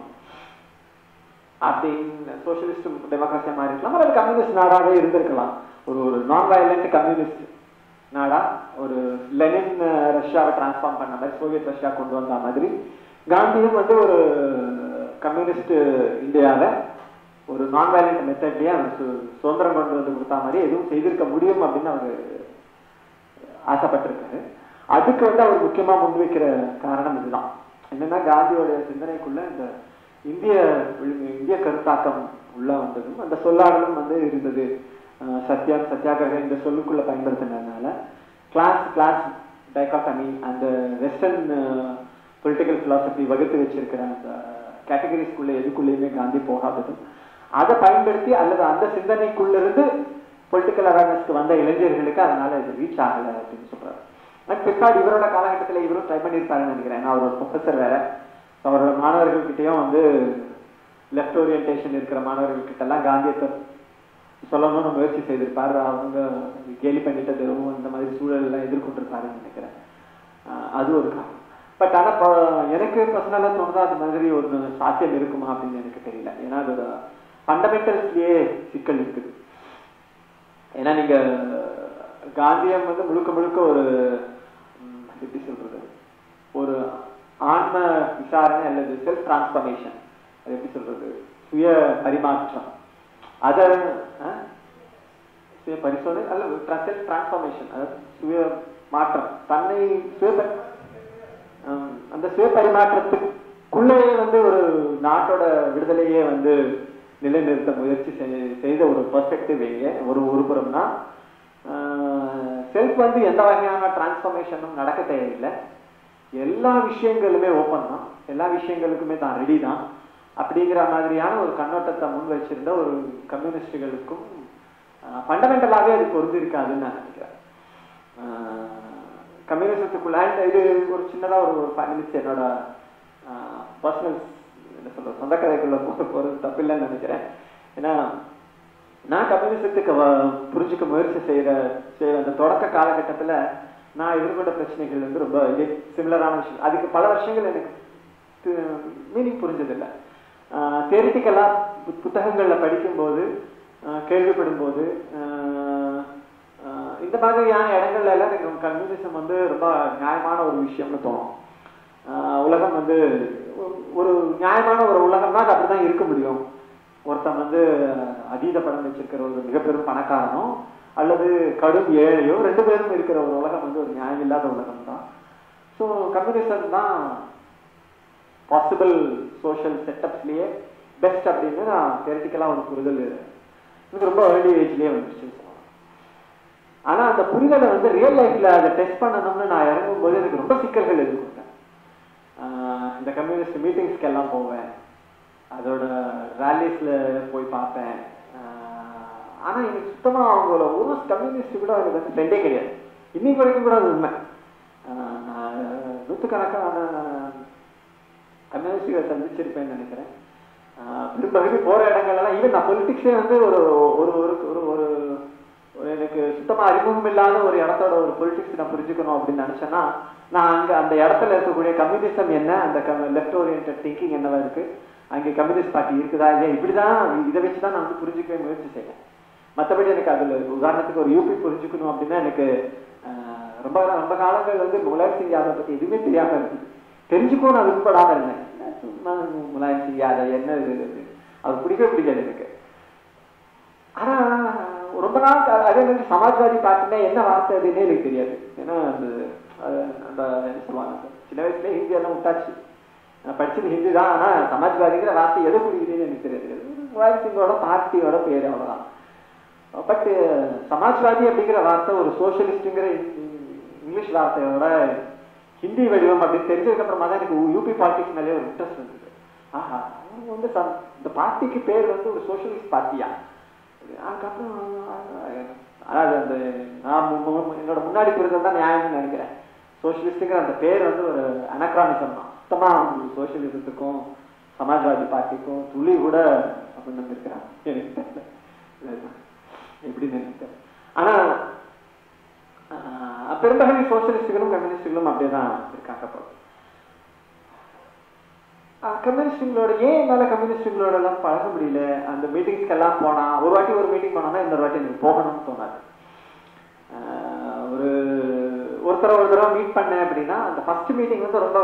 அப்படின்னு சோசியலிஸ்ட் டெமோக்ரஸியா மாறி இருக்கலாம் அல்லது கம்யூனிஸ்ட் நாடாவே இருந்திருக்கலாம் ஒரு ஒரு நான் வயலண்ட் கம்யூனிஸ்ட் நாடா ஒரு லெனின் அஹ், ரஷ்யாவை டிரான்ஸ்ஃபார்ம் பண்ண மாதிரி சோவியத் ரஷ்யா கொண்டு வந்த மாதிரி காந்தியும் வந்து ஒரு கம்யூனிஸ்ட் இந்தியாவை ஒரு நான் வயலண்ட் மெத்தட்லயே அவர் சு- சுதந்திரம் கொண்டு வந்து கொடுத்தா மாதிரி எதுவும் செய்திருக்க முடியும் அப்படின்னு அவர் ஆசைப்பட்டிருக்காரு அதுக்கு வந்து அவர் முக்கியமா முன்வைக்கிற காரணம் இதுதான் என்னன்னா காந்தியோடைய சிந்தனைக்குள்ள இந்த இந்திய விழுமி- இந்திய கருத்தாக்கம் உள்ள வந்ததும் அந்த சொல்லாடலும் வந்து இருந்தது அஹ் சத்யம் சத்தியாகிரகம் இந்த சொல்லுக்குள்ள பயன்படுத்தினதுனால கிளாஸ் கிளாஸ் டைகாட்டமி அந்த வெஸ்டர்ன் பொலிட்டிக்கல் philosophy வகுத்து வச்சிருக்கிற அந்த கேட்டகரிஸ்குள்ள எதுக்குள்ளேயுமே காந்தி போகாததும் அதை பயன்படுத்தி அல்லது அந்த சிந்தனைக்குள்ள இருந்து பொலிட்டிக்கல் அவேர்னஸ்க்கு வந்த இளைஞர்களுக்கு அதனால இது ரீச் ஆகல அப்படின்னு சொல்றாரு அண்ட் பிற்பாடு இவரோட காலகட்டத்துல இவரும் ட்ரை பண்ணியிருப்பாருன்னு நினைக்கிறேன் ஏன்னா அவர் ஒரு ப்ரொஃபஸர் வேற அவரோட மாணவர்கள்கிட்டயும் வந்து லெஃப்ட் ஓரியன்டேஷன் இருக்கிற மாணவர்கள்கிட்ட எல்லாம் காந்தியத்தை சொல்லணும்னு முயற்சி செய்திருப்பாரு அவங்க கேலி பண்ணிட்டதும் இந்த மாதிரி சூழல் எல்லாம் எதிர்கொண்டிருப்பாருன்னு நினைக்கிறேன் ஆஹ் அது ஒரு காரணம் பட் ஆனா இப்போ எனக்கு பர்சனலா தோணுதா அது மாதிரி ஒரு சாத்தியம் இருக்குமா அப்படின்னு எனக்கு தெரியல ஏன்னா அது ஃபண்டமெண்டல்ஸ்லயே சிக்கல் இருக்குது ஏன்னா நீங்க காந்தியம் வந்து முழுக்க முழுக்க ஒரு ம், எப்படி சொல்றது ஒரு ஆன்ம விசாரணை அல்லது செல்ஃப் டிரான்ஸ்ஃபர்மேஷன் அது எப்படி சொல்றது சுய பரிமாற்றம் அத ஆ? சுய பரிசோதனை அல்ல செல்ஃப் டிரான்ஸ்ஃபர்மேஷன் அதாவது சுய மாற்றம் தன்னை சுய ப- ஹம், அந்த சுய பரிமாற்றத்துக்குள்ளேயே வந்து ஒரு நாட்டோட விடுதலையே வந்து நிலைநிறுத்த முயற்சி செய்- செய்த ஒரு பெர்ஸ்பெக்டிவ் எங்க ஒரு ஒரு புறம்னா செல்ஃப் வந்து எந்த வகையான டிரான்ஸ்ஃபர்மேஷனும் நடக்க தேவையில்லை எல்லா விஷயங்களுமே ஓப்பன் தான் எல்லா விஷயங்களுக்குமே தான் ரெடி தான் அப்படிங்கிற மாதிரியான ஒரு கண்ணோட்டத்தை முன் வச்சிருந்த ஒரு கம்யூனிஸ்டுகளுக்கும் ஃபண்டமெண்டலாகவே அது பொருந்திருக்காதுன்னு நான் நினைக்கிறேன் ஆஹ் கம்யூனிசத்துக்குள்ள and இது ஒரு சின்னதா ஒரு ஒரு ஃபைவ் மினிட்ஸ் என்னோட பர்சனல் என்ன சொல்ற சொந்த கதைக்குள்ள போக போறது தப்பில்லைன்னு நினைக்கிறேன் ஏன்னா நான் கம்யூனிசத்துக்கு வ- புரிஞ்சுக்க முயற்சி செய்யற செய்யற அந்த தொடக்க காலகட்டத்துல நான் எதிர்கொண்ட பிரச்சனைகள் வந்து ரொம்ப சிமிலரான விஷயம் அதுக்கு பல வருஷங்கள் எனக்கு மீனிங் புரிஞ்சதில்லை தியரிட்டிக்கலா புத்தகங்கள்ல படிக்கும்போது ஆஹ் கேள்விப்படும் போது ஆஹ் ஆஹ் இந்த மாதிரியான இடங்கள்ல எல்லாம் எனக்கு கம்யூனிசம் வந்து ரொம்ப நியாயமான ஒரு விஷயம்னு தோணும் ஆஹ் உலகம் வந்து ஒரு- ஒரு நியாயமான ஒரு உலகம்னா அது அப்படிதான் இருக்க முடியும் ஒருத்தன் வந்து அதீத படம் வச்சிருக்கிற ஒரு மிகப்பெரும் பணக்காரனோ அல்லது கடும் ஏழையோ ரெண்டு பேரும் இருக்கிற ஒரு உலகம் வந்து ஒரு நியாயம் இல்லாத உலகம் தான் ஸோ கம்யூனிசம் தான் பாசிபிள் சோஷியல் செட்டப்ஸ்லயே பெஸ்ட் அப்படின்னு நான் theoretically ஒரு புரிதல் எனக்கு ரொம்ப ஏர்லி ஏஜ்லயே வந்துருச்சு ஆனா அந்த புரிதலை வந்து ரியல் லைஃப்ல அதை டெஸ்ட் பண்ணணும்னு நான் இறங்கும் போது எனக்கு ரொம்ப சிக்கல்கள் எதிர்கொண்டேன் ஆஹ் இந்த கம்யூனிஸ்ட் மீட்டிங்ஸ்க்கு எல்லாம் போவேன் அதோட ரேலிஸ்ல போய் பார்ப்பேன் ஆஹ் ஆனா எனக்கு சுத்தமா அவங்களோட ஒரு கம்யூனிஸ்ட் கூட எனக்கு வந்து ஃப்ரெண்டே கிடையாது இன்னைக்கு வரைக்கும் கூட அது உண்மை ஆஹ் நான் நூற்றுக்கணக்கான கம்யூனிஸ்டுகளை சந்திச்சிருப்பேன்னு நினைக்கிறேன் ஆஹ் பெரும்பகுதி போற இடங்கள்லாம் ஈவன் நான் பொலிட்டிக்ஸே வந்து ஒரு ஒரு ஒரு ஒரு ஒரு ஒரு எனக்கு சுத்தமா அறிமுகம் இல்லாத ஒரு இடத்தோட ஒரு பொலிட்டிக்ஸ் நான் புரிஞ்சுக்கணும் அப்படின்னு நினைச்சேன்னா நான் அங்க அந்த இடத்துல இருக்கக்கூடிய கம்யூனிசம் என்ன அந்த லெஃப்ட் ஓரியன்ட் திங்கிங் என்னவா இருக்கு அங்கே கம்யூனிஸ்ட் பார்ட்டி இருக்குதா இல்லையா இப்படிதான் இதை வச்சு தான் நான் வந்து புரிஞ்சுக்கவே முயற்சி செய்யறேன் மற்றபடி எனக்கு அதுல உதாரணத்துக்கு ஒரு யூபி புரிஞ்சுக்கணும் அப்படின்னா எனக்கு ஆஹ், ரொம்ப ரொம்ப காலங்கள் வந்து முலாயம் சிங் யாதவ் பத்தி எதுவுமே தெரியாம இருக்குது தெரிஞ்சுக்கணும் அது உட்படாம இருந்தேன் என்ன சும்மா முலாயம் சிங் யாதவ் என்ன இது இது? அது பிடிக்கவே பிடிக்காது எனக்கு ஆனா ரொம்ப நாள் க- அதே மாதிரி சமாஜ்வாதி பார்ட்டினா என்ன வார்த்தை அதுன்னே எனக்கு தெரியாது ஏன்னா அந்த அது அந்த என்ன சொல்லுவாங்க சின்ன வயசுல ஹிந்தி எல்லாம் விட்டாச்சு நான் படிச்சது ஹிந்தி தான் ஆனா சமாஜ்வாதிங்கிற வார்த்தை எதை புரியுதுன்னு எனக்கு தெரியாது முலாயம் சிங்கோட பார்ட்டியோட பேர் அவ்வளவுதான் பட் சமாஜ்வாதி அப்படிங்கிற வார்த்தை ஒரு சோசியலிஸ்ட்ங்கிற இங்கிலீஷ் வார்த்தையோட ஹிந்தி வடிவம் அப்படின்னு தெரிஞ்சதுக்கு அப்புறமா தான் எனக்கு யூபி பாலிட்டிக்ஸ் மேலே ஒரு இன்ட்ரெஸ்ட் இருந்தது ஆஹா அவங்க வந்து சம்- இந்த பார்ட்டிக்கு பேர் வந்து ஒரு சோசியலிஸ்ட் பார்ட்டியா அதுக்கப்புறம் அதாவது அந்த நான் மு- மு- என்னோட முன்னாடி புரிதல் தான் நியாயம்னு நினைக்கிறேன் சோசியலிஸ்ட்டுங்கிற அந்த பேர் வந்து ஒரு அனக்ரானிசம் தான் சுத்தமா சோசியலிசத்துக்கும் சமாஜ்வாதி பார்ட்டிக்கும் துளி கூட அப்படின்னு இருக்கிறாங்க எனக்கு தெரியல எப்படி நினைக்கிறேன் ஆனா ஆஹ், பெரும்பகுதி சோசியலிஸ்டுகளும் கம்யூனிஸ்டுகளும் அப்படியே தான் இருக்காங்க அப்போ கம்யூனிஸ்டுகளோட ஏன் என்னால கம்யூனிஸ்டுகளோட எல்லாம் பழக முடியல அந்த மீட்டிங்ஸ்க்கு எல்லாம் போனா ஒரு வாட்டி ஒரு மீட்டிங் போனோம்னா இன்னொரு வாட்டி எனக்கு போகணும்னு தோணாது ஆஹ், ஒரு ஒருத்தரை ஒரு தடவை மீட் பண்ணேன் அப்படின்னா அந்த ஃபர்ஸ்ட் மீட்டிங் வந்து ரொம்ப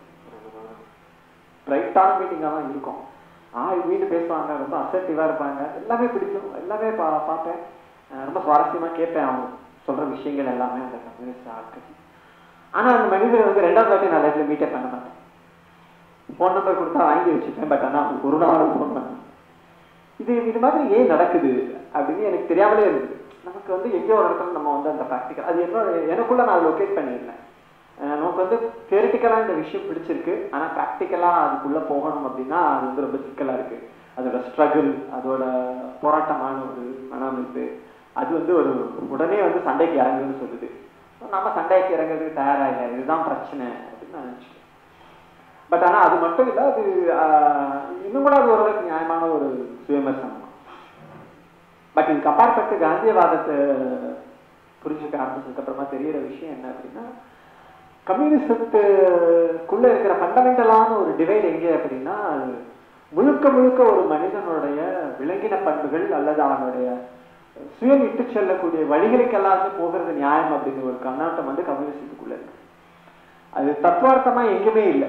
பிரைட்டான மீட்டிங்காக தான் இருக்கும் ஆ வீட்டு பேசுவாங்க ரொம்ப அசர்ட்டிவாக இருப்பாங்க எல்லாமே பிடிக்கும் எல்லாமே பா பார்ப்பேன் அஹ் ரொம்ப சுவாரஸ்யமாக கேட்பேன் அவங்க சொல்கிற விஷயங்கள் எல்லாமே அந்த கம்யூனிஸ்ட் ஆட்கள் ஆனால் அந்த மனிதர் வந்து ரெண்டாவது வாட்டி நான் லைஃப்பில் மீட்டே பண்ண மாட்டேன் ஃபோன் நம்பர் கொடுத்தா வாங்கி வச்சுப்பேன் பட் ஆனால் ஒரு நாள் ஃபோன் பண்ணேன் இது இது மாதிரி ஏன் நடக்குது அப்படின்னு எனக்கு தெரியாமலே இருந்தது நமக்கு வந்து எங்கேயோ ஒரு இடத்துல நம்ம வந்து அந்த ப்ராக்டிக்கல் அது என்னோட எனக்குள்ள நான் லொக்கேட் பண்ணியிருந்தேன் அஹ் நமக்கு வந்து தியரிட்டிக்கலாக இந்த விஷயம் பிடிச்சிருக்கு ஆனால் ப்ராக்டிக்கலாக அதுக்குள்ள போகணும் அப்படின்னா அது வந்து ரொம்ப சிக்கலா இருக்கு அதோட ஸ்ட்ரகிள் அதோட போராட்டமான ஒரு மன அமைப்பு அது வந்து ஒரு உடனே வந்து சண்டைக்கு இறங்குன்னு சொல்லுது நம்ம சண்டைக்கு இறங்குறதுக்கு தயாரா இல்லை இதுதான் பிரச்சனை அப்படின்னு நான் நினைச்சிட்டேன் பட் ஆனா அது மட்டும் இல்ல அது ஆஹ், இன்னும் கூட அது ஓரளவுக்கு நியாயமான ஒரு சுயமர்சனம் பட் இதுக்கு அப்பாற்பட்டு காந்தியவாதத்தை புரிஞ்சுக்க ஆரம்பிச்சதுக்கு அப்புறமா தெரியற விஷயம் என்ன அப்படின்னா கம்யூனிசத்துக்குள்ள இருக்கிற ஃபண்டமெண்டலான ஒரு டிவைட் எங்கே அப்படின்னா அது முழுக்க முழுக்க ஒரு மனிதனுடைய விலங்கின பண்புகள் அல்லது அவனுடைய சுயம் இட்டு செல்லக்கூடிய வழிகளுக்கெல்லாம் போகிறது நியாயம் அப்படிங்கிற ஒரு கண்ணாட்டம் வந்து கம்யூனிசத்துக்குள்ள இருக்கு அது தத்துவார்த்தமா எங்குமே இல்லை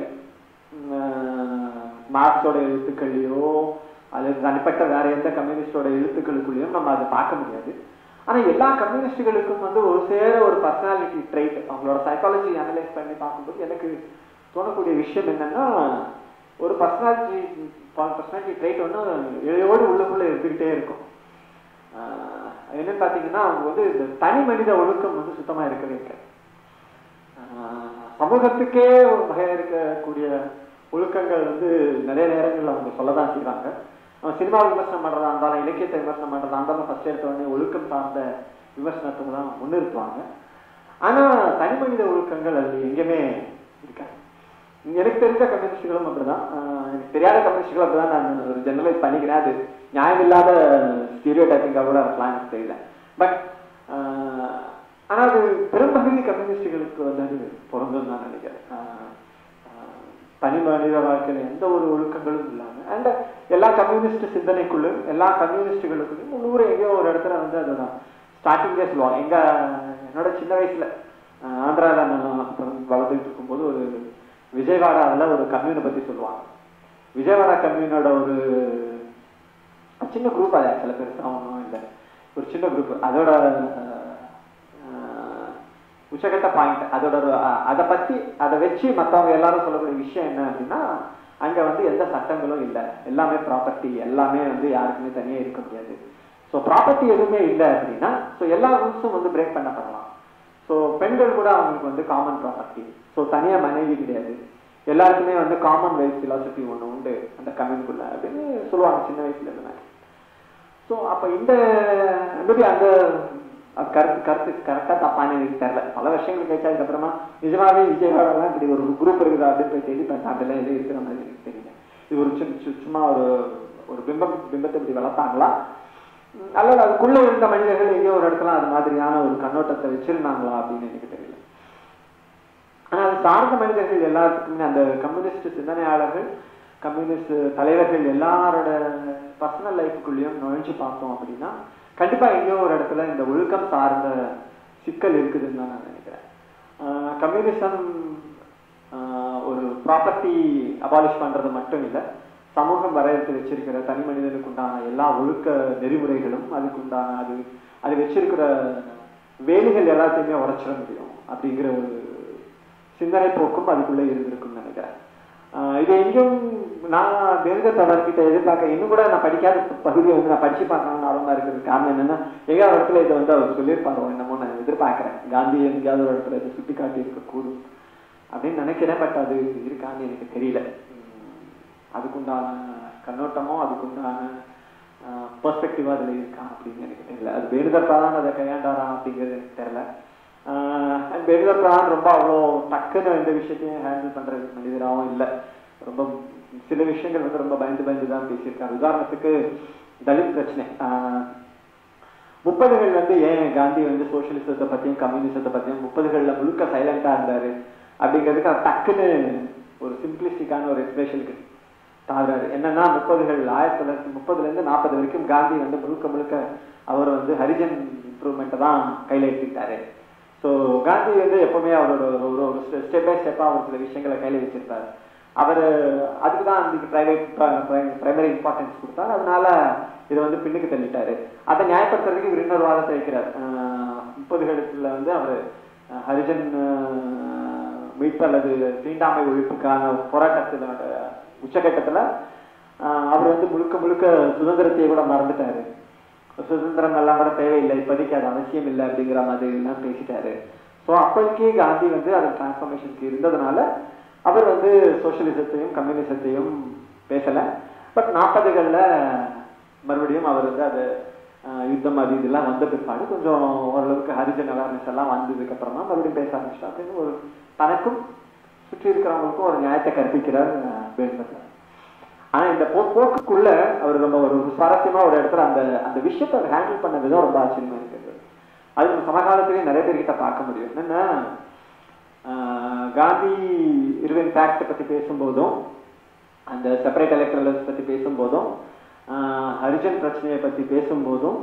மார்க்ஸோட எழுத்துக்கள்லையோ அல்லது தனிப்பட்ட வேற எந்த கம்யூனிஸ்டோட எழுத்துக்களுக்குள்ளேயும் நம்ம அதை பார்க்க முடியாது ஆனா எல்லா கம்யூனிஸ்டுகளுக்கும் வந்து ஒரு சேர ஒரு பர்சனாலிட்டி ட்ரைட் அவங்களோட சைக்காலஜி அனலைஸ் பண்ணி பார்க்கும்போது எனக்கு தோணக்கூடிய விஷயம் என்னன்னா ஒரு பர்சனாலிட்டி பர்சனாலிட்டி ட்ரைட் ஒன்று இழையோடு உள்ளுக்குள்ள இருந்துகிட்டே இருக்கும் ஆஹ் என்னன்னு பார்த்தீங்கன்னா அவங்க வந்து இந்த தனி மனித ஒழுக்கம் வந்து சுத்தமா இருக்கவே இருக்காது ஆஹ் சமூகத்துக்கே ஒரு வகையா இருக்கக்கூடிய ஒழுக்கங்கள் வந்து நிறைய நேரங்கள்ல அவங்க சொல்லதான் செய்வாங்க அவன் சினிமா விமர்சனம் பண்றதா இருந்தாலும் இலக்கியத்தை விமர்சனம் பண்றதா இருந்தாலும் ஃபர்ஸ்ட் எடுத்த உடனே ஒழுக்கம் சார்ந்த விமர்சனத்துக்கு தான் முன்னிறுத்துவாங்க ஆனா தனி மனித ஒழுக்கங்கள் அது எங்கேயுமே இருக்காது எனக்கு தெரிஞ்ச கம்யூனிஸ்டுகளும் அப்படிதான் ஆஹ் எனக்கு தெரியாத கம்யூனிஸ்டுகளும் அப்படிதான் நான் ஒரு ஜெனரலைஸ் பண்ணிக்கிறேன் அது நியாயம் இல்லாத ஸ்டீரியோ டைப்பிங்காக கூட இருக்கலாம் எனக்கு தெரியல பட் ஆனா அது பெரும்பகுதி கம்யூனிஸ்டுகளுக்கு வந்து அது பொருந்தும் நான் நினைக்கிறேன் ஆஹ் ஆஹ் தனி மனித வாழ்க்கையில எந்த ஒரு ஒழுக்கங்களும் இல்லாம அண்ட் எல்லா கம்யூனிஸ்ட் சிந்தனைக்குள்ளும் எல்லா கம்யூனிஸ்டுகளுக்குள்ளும் உள்ளூர் எங்கேயோ ஒரு இடத்துல வந்து அதுதான் ஸ்டார்டிங்லேயே சொல்லுவாங்க எங்க என்னோட சின்ன வயசுல ஆஹ் ஆந்திரால நான் அப்புறம் வளர்ந்துட்டு இருக்கும்போது ஒரு விஜயவாடாவில் ஒரு கம்யூனை பத்தி சொல்லுவாங்க விஜயவாடா கம்யூனோட ஒரு சின்ன குரூப் அது ஆக்சுவலாக பெருசாக ஒன்றும் இல்லை ஒரு சின்ன குரூப் அதோட ஆஹ், உச்சகட்ட பாயிண்ட் அதோட ஒரு, அஹ், அதை பத்தி அதை வச்சு மற்றவங்க எல்லாரும் சொல்லக்கூடிய விஷயம் என்ன அப்படின்னா அங்க வந்து எந்த சட்டங்களும் இல்லை எல்லாமே ப்ராப்பர்ட்டி எல்லாமே வந்து யாருக்குமே தனியா இருக்க முடியாது ஸோ ப்ராப்பர்ட்டி எதுவுமே இல்லை அப்படின்னா ஸோ எல்லா ரூல்ஸும் வந்து பிரேக் பண்ணப்படலாம் ஸோ பெண்கள் கூட அவங்களுக்கு வந்து காமன் ப்ராப்பர்ட்டி ஸோ தனியா மனைவி கிடையாது எல்லாருக்குமே வந்து காமன் வெல்த் philosophy ஒண்ணு உண்டு அந்த கம்யூனிக்குள்ள அப்படின்னு சொல்லுவாங்க சின்ன வயசுல இருந்து ஸோ அப்ப இந்த மேபி அந்த அது கருத்து கருத்து கரெக்டா தப்பான்னு எனக்கு தெரியல பல வருஷங்கள் கழிச்சு அதுக்கப்புறமா நிஜமாவே விஜயவாடெல்லாம் இப்படி ஒரு குரூப் இருக்குதா அப்படின்னு போய் தேடி பார்த்தா அதெல்லாம் எதுவும் இருக்கிற மாதிரி எனக்கு தெரியல இது ஒரு சின்ன சு- சும்மா ஒரு ஒரு பிம்பம் பிம்பத்தை இப்படி வளர்த்தாங்களா உம், அல்லது அதுக்குள்ள இருந்த மனிதர்கள் எங்கேயோ ஒரு இடத்துல அது மாதிரியான ஒரு கண்ணோட்டத்தை வச்சிருந்தாங்களா அப்படின்னு எனக்கு தெரியல ஆனா அது சார்ந்த மனிதர்கள் எல்லாத்துக்குமே அந்த கம்யூனிஸ்ட் சிந்தனையாளர்கள் கம்யூனிஸ்ட் தலைவர்கள் எல்லாரோட பர்சனல் லைஃபுக்குள்ளேயும் நுழைஞ்சு பார்த்தோம் அப்படின்னா கண்டிப்பா எங்கேயோ ஒரு இடத்துல இந்த ஒழுக்கம் சார்ந்த சிக்கல் இருக்குதுன்னு தான் நான் நினைக்கிறேன் கம்யூனிசம் ஒரு ப்ராப்பர்ட்டி அபாலிஷ் பண்றது மட்டும் இல்லை சமூகம் வரையறுத்து வச்சிருக்கிற தனி மனிதனுக்கு உண்டான எல்லா ஒழுக்க நெறிமுறைகளும் அதுக்கு உண்டான அது அது வச்சிருக்கிற வேலிகள் எல்லாத்தையுமே உடைச்சிட முடியும் அப்படிங்கிற ஒரு சிந்தனை போக்கும் அதுக்குள்ளே இருந்திருக்கும்னு நினைக்கிறேன் ஆஹ் இது எங்கேயும் நான் தேர்த தொடர்கிட்ட எதிர்பார்க்க இன்னும் கூட நான் படிக்காத பகுதியை வந்து நான் படிச்சு பார்க்கணும்னு ஆர்வமா இருக்கிறது காரணம் என்னன்னா எங்கேயாவது ஒரு இடத்துல இதை வந்து அவர் சொல்லியிருப்பாரோ என்னமோ நான் எதிர்பார்க்கிறேன் காந்தி எங்கேயாவது ஒரு இடத்துல இதை சுட்டி காட்டி இருக்கக்கூடும் அப்படின்னு நினைக்கிறேன் பட் அது இருக்கான்னு எனக்கு தெரியல உம் அதுக்குண்டான கண்ணோட்டமோ அதுக்குண்டான பெர்ஸ்பெக்டிவா அதுல இருக்கா அப்படின்னு எனக்கு தெரியல அது வேணுதற்காதான் அதை கையாண்டாரா அப்படிங்கிறது எனக்கு தெரியல அண்ட் வேணுதற்காதான் ரொம்ப அவ்வளோ டக்குன்னு எந்த விஷயத்தையும் ஹேண்டில் பண்ற மனிதராகவும் இல்லை ரொம்ப சில விஷயங்கள் வந்து ரொம்ப பயந்து பயந்து தான் பேசியிருக்காரு உதாரணத்துக்கு தலித் பிரச்சனை ஆஹ் முப்பதுகள் வந்து ஏன் காந்தி வந்து சோசியலிசத்தை பத்தியும் கம்யூனிசத்தை பத்தியும் முப்பதுகள்ல முழுக்க சைலண்டா இருந்தாரு அப்படிங்கிறதுக்கு அவர் டக்குன்னு ஒரு சிம்பிளிஸ்டிக்கான ஒரு எக்ஸ்பிரஷனுக்கு தாழ்றாரு என்னன்னா முப்பதுகள் ஆயிரத்தி தொள்ளாயிரத்தி முப்பதுல இருந்து நாற்பது வரைக்கும் காந்தி வந்து முழுக்க முழுக்க அவர் வந்து ஹரிஜன் இம்ப்ரூவ்மெண்ட்டை தான் கையில எடுத்துக்கிட்டாரு ஸோ காந்தி வந்து எப்பவுமே அவரோட ஒரு ஒரு ஒரு ஸ்டெப் பை ஸ்டெப்பா அவர் சில விஷயங்களை கையில வச்சிருப்பாரு அவர் அதுக்கு தான் அன்னைக்கு பிரைவேட் பிரைமரி இம்பார்ட்டன்ஸ் கொடுத்தாரு அதனால இதை வந்து பின்னுக்கு தள்ளிட்டாரு அதை நியாயப்படுத்துறதுக்கு இவர் இன்னொரு வாதத்தை வைக்கிறார் முப்பதுகளுக்குள்ள வந்து அவர் ஹரிஜன் ஆஹ், மீட்பு அல்லது தீண்டாமை ஒழிப்புக்கான போராட்டத்தினோட உச்சகட்டத்துல ஆஹ், அவர் வந்து முழுக்க முழுக்க சுதந்திரத்தையே கூட மறந்துட்டாரு சுதந்திரம் எல்லாம் கூட தேவையில்லை இப்போதைக்கு அது அவசியம் இல்லை அப்படிங்கிற மாதிரி எல்லாம் பேசிட்டாரு ஸோ அப்போதைக்கு காந்தி வந்து அது டிரான்ஸ்ஃபர்மேஷனுக்கு இருந்ததுனால அவர் வந்து சோசியலிசத்தையும் கம்யூனிசத்தையும் பேசல பட் நாற்பதுகள்ல மறுபடியும் அவர் வந்து அது ஆஹ், யுத்தம் அது இதெல்லாம் வந்த பிற்பாடு கொஞ்சம் ஓரளவுக்கு ஹரிஜன் அவேர்னஸ் எல்லாம் வந்ததுக்கு அப்புறமா மறுபடியும் பேச ஆரம்பிச்சிட்டா அப்படின்னு ஒரு தனக்கும் சுற்றி இருக்கிறவங்களுக்கும் ஒரு நியாயத்தை கற்பிக்கிறார் வேணுமர் ஆனா இந்த போ போக்குக்குள்ள அவர் ரொம்ப ஒரு சுவாரஸ்யமா ஒரு இடத்துல அந்த அந்த விஷயத்தை அவர் ஹேண்டில் பண்ண விதம் ரொம்ப ஆச்சரியமா இருக்கிறது அது நம்ம சமகாலத்திலேயே நிறைய பேர்கிட்ட பார்க்க முடியும் என்னன்னா ஆஹ், காந்தி இருவின் ஃபேக்ட் பத்தி பேசும்போதும் அந்த செப்பரேட் எலக்ட்ரல்ஸ் பத்தி பேசும்போதும் ஆஹ், ஹரிஜன் பிரச்சனையை பத்தி பேசும்போதும்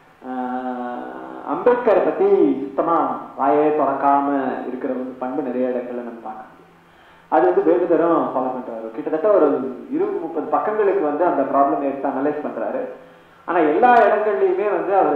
ஆஹ், அம்பேத்கரை பத்தி சுத்தமா வாயே திறக்காம இருக்கிற ஒரு பண்பு நிறைய இடங்கள்ல நம்ம பார்க்க முடியும் அது வந்து வேண்டுதரும் ஃபாலோ பண்றாரு கிட்டத்தட்ட ஒரு இருபது முப்பது பக்கங்களுக்கு வந்து அந்த ப்ராப்ளம் எடுத்து அனலைஸ் பண்றாரு ஆனா எல்லா இடங்கள்லயுமே வந்து அவர்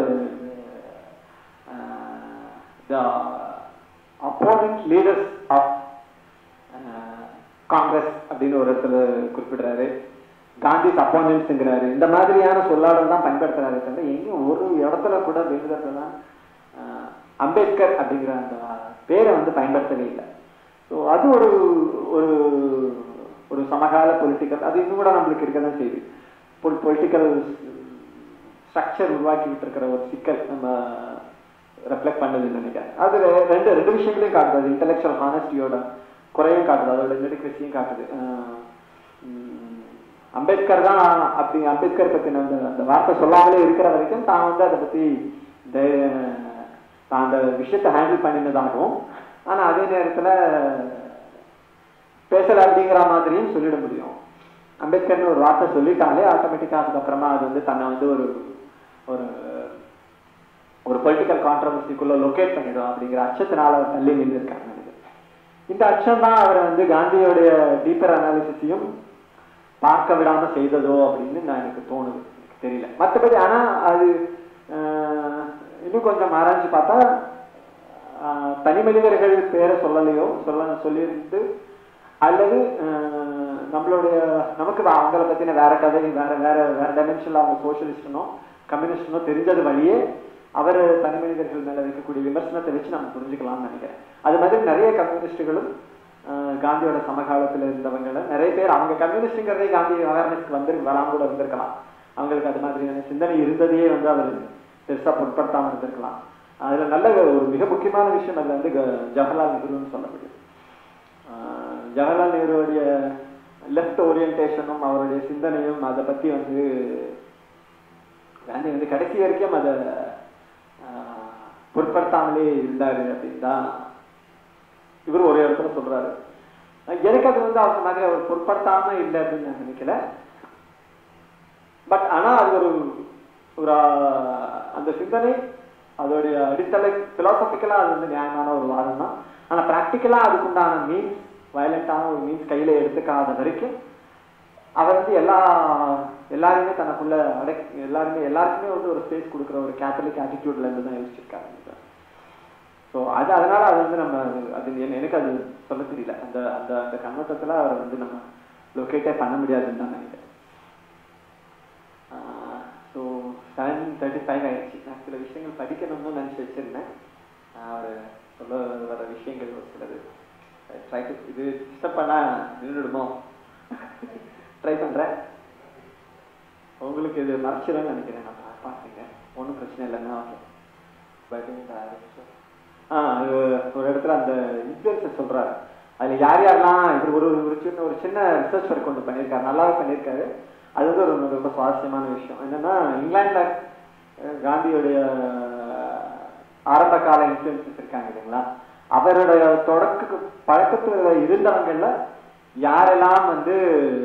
அப்போனன்ட் லீடர்ஸ் ஆஃப் காங்கிரஸ் அப்படின்னு ஒரு இடத்துல குறிப்பிடுறாரு காந்திஸ் அப்போனன்ட்ஸ்ங்கிறாரு இந்த மாதிரியான சொல்லாடல் தான் பயன்படுத்துறாரு தவிர எங்கேயும் ஒரு இடத்துல கூட வேண்டுதல் அம்பேத்கர் அப்படிங்கிற அந்த பேரை வந்து பயன்படுத்தவே இல்லை ஸோ அது ஒரு ஒரு ஒரு சமகால பொலிட்டிக்கல் அது இன்னும் கூட நம்மளுக்கு இருக்க தான் செய்யுது பொலிட்டிக்கல் ஸ்ட்ரக்சர் உருவாக்கிட்டு இருக்கிற ஒரு சிக்கல் நம்ம ரெஃப்ளெக்ட் பண்ணுதுன்னு நினைக்கிறேன் அது ரெ- ரெண்டு ரெண்டு விஷயங்களையும் காட்டுது அது இன்டெலெக்சுவல் ஹானஸ்டியோட குறையும் காட்டுது அதோட இன்டெடிக்ரஸியும் காட்டுது ஆஹ் உம் அம்பேத்கர் தான் அப்படி அம்பேத்கர் பத்தின அந்த அந்த வார்த்தை சொல்லாமலே இருக்கிற வரைக்கும் தான் வந்து அதை பத்தி தை- தான் அந்த விஷயத்தை ஹேண்டில் பண்ணினதாகவும் ஆனா அதே நேரத்துல பேசல அப்படிங்கிற மாதிரியும் சொல்லிட முடியும் அம்பேத்கர்னு ஒரு வார்த்தை சொல்லிட்டாலே ஆட்டோமேட்டிக்கா அதுக்கப்புறமா அது வந்து தன்னை வந்து ஒரு ஒரு ஒரு பொலிட்டிக்கல் கான்ட்ரவர்சிக்குள்ள லொகேட் பண்ணிடும் அப்படிங்கிற அச்சத்தினால அவர் தள்ளி நின்று இருக்காங்க இந்த அச்சம் தான் அவரை வந்து காந்தியோடைய டீப்பர் அனாலிசிஸையும் பார்க்க விடாம செய்ததோ அப்படின்னு நான் எனக்கு தோணுது எனக்கு தெரியல மற்றபடி ஆனா அது ஆஹ், இன்னும் கொஞ்சம் ஆராய்ச்சி பார்த்தா ஆஹ், தனி மனிதர்கள் பேரை சொல்லலையோ சொல்ல சொல்லியிருந்து அல்லது ஆஹ், நம்மளுடைய நமக்கு வா- அவங்கள பத்தின வேற கதை வேற வேற வேற டைமென்ஷன்ல அவங்க சோசியலிஸ்டனோ கம்யூனிஸ்டனோ தெரிஞ்சது வழியே அவர் தனி மனிதர்கள் மேல வைக்கக்கூடிய விமர்சனத்தை வச்சு நம்ம புரிஞ்சுக்கலாம்னு நினைக்கிறேன் அது மாதிரி நிறைய கம்யூனிஸ்டுகளும் ஆஹ், காந்தியோட சமகாலத்துல இருந்தவங்கள நிறைய பேர் அவங்க கம்யூனிஸ்ட்ங்கிறதே காந்தி அவேர்னஸ்க்கு வந்து வராம கூட இருந்திருக்கலாம் அவங்களுக்கு அது மாதிரியான சிந்தனை இருந்ததையே வந்து அவர் பெருசா பொருட்படுத்தாம இருந்திருக்கலாம் அதுல நல்ல ஒரு மிக முக்கியமான விஷயம் அதுல வந்து க- ஜவஹர்லால் நேருன்னு சொல்ல முடியும் ஆஹ் ஜவஹர்லால் நேருடைய லெஃப்ட் ஓரியன்டேஷனும் அவருடைய சிந்தனையும் அதை பத்தி வந்து காந்தி வந்து கடைசி வரைக்கும் அதை ஆஹ், பொருட்படுத்தாமலே இருந்தாரு அப்படின்னு தான் இவர் ஒரு இடத்துல சொல்றாரு எனக்கு அது வந்து அவங்க மாதிரி அவர் பொருட்படுத்தாம இல்லை அப்படின்னு நான் நினைக்கல பட் ஆனா அது ஒரு ஒரு ஆஹ், அந்த சிந்தனை அதோடைய அடித்தளை பிலாசபிக்கலா அது வந்து நியாயமான ஒரு வாதம் தான் ஆனா பிராக்டிக்கலா அதுக்குண்டான மீன்ஸ் வயலண்டான ஒரு மீன்ஸ் கையில எடுத்துக்காத வரைக்கும் அவர் வந்து எல்லா எல்லாருமே தனக்குள்ள அடக் எல்லாருமே எல்லாருக்குமே வந்து ஒரு ஸ்பேஸ் கொடுக்குற ஒரு கேத்தலிக் ஆட்டிடியூட்ல இருந்து தான் யோசிச்சிருக்காரு ஸோ அது அதனால அது வந்து நம்ம அது- அது என- எனக்கு அது சொல்ல தெரியல அந்த அந்த அந்த கண்ணோட்டத்துல அவரை வந்து நம்ம லொக்கேட்டே பண்ண முடியாதுன்னு தான் நினைக்கிறேன் ஸோ செவன் தேர்ட்டி ஃபைவ் ஆயிடுச்சு நான் சில விஷயங்கள் படிக்கணும்னு நினச்சி வச்சிருந்தேன் ஆஹ் அவர் சொல்ல வர விஷயங்கள் ஒரு சிலது ட்ரை டு இது டிஸ்டர்ப் பண்ணா நின்றுடுமோ ட்ரை பண்றேன் உங்களுக்கு இது மறைச்சிடும்னு நினைக்கிறேன் நான் பா- பார்த்துங்க ஒன்றும் பிரச்சனை இல்லைன்னா ஓகே பட் ஆ அது ஒரு இடத்துல அந்த இன்ஃபுளுசர் சொல்றாரு அதுல யார் யாரெல்லாம் இவர் ஒரு ஒரு சின்ன ஒரு சின்ன ரிசர்ச் ஒர்க் ஒன்று பண்ணியிருக்காரு நல்லாவே பண்ணியிருக்காரு அது வந்து ஒரு ரொம்ப சுவாரஸ்யமான விஷயம் என்னன்னா இங்கிலாந்துல அஹ், காந்தியுடைய ஆரம்ப கால இன்ஃபுளுசஸ் இருக்காங்க இல்லைங்களா அவருடைய தொடக்க பழக்கத்துல இருந்தவங்கள்ல யாரெல்லாம் வந்து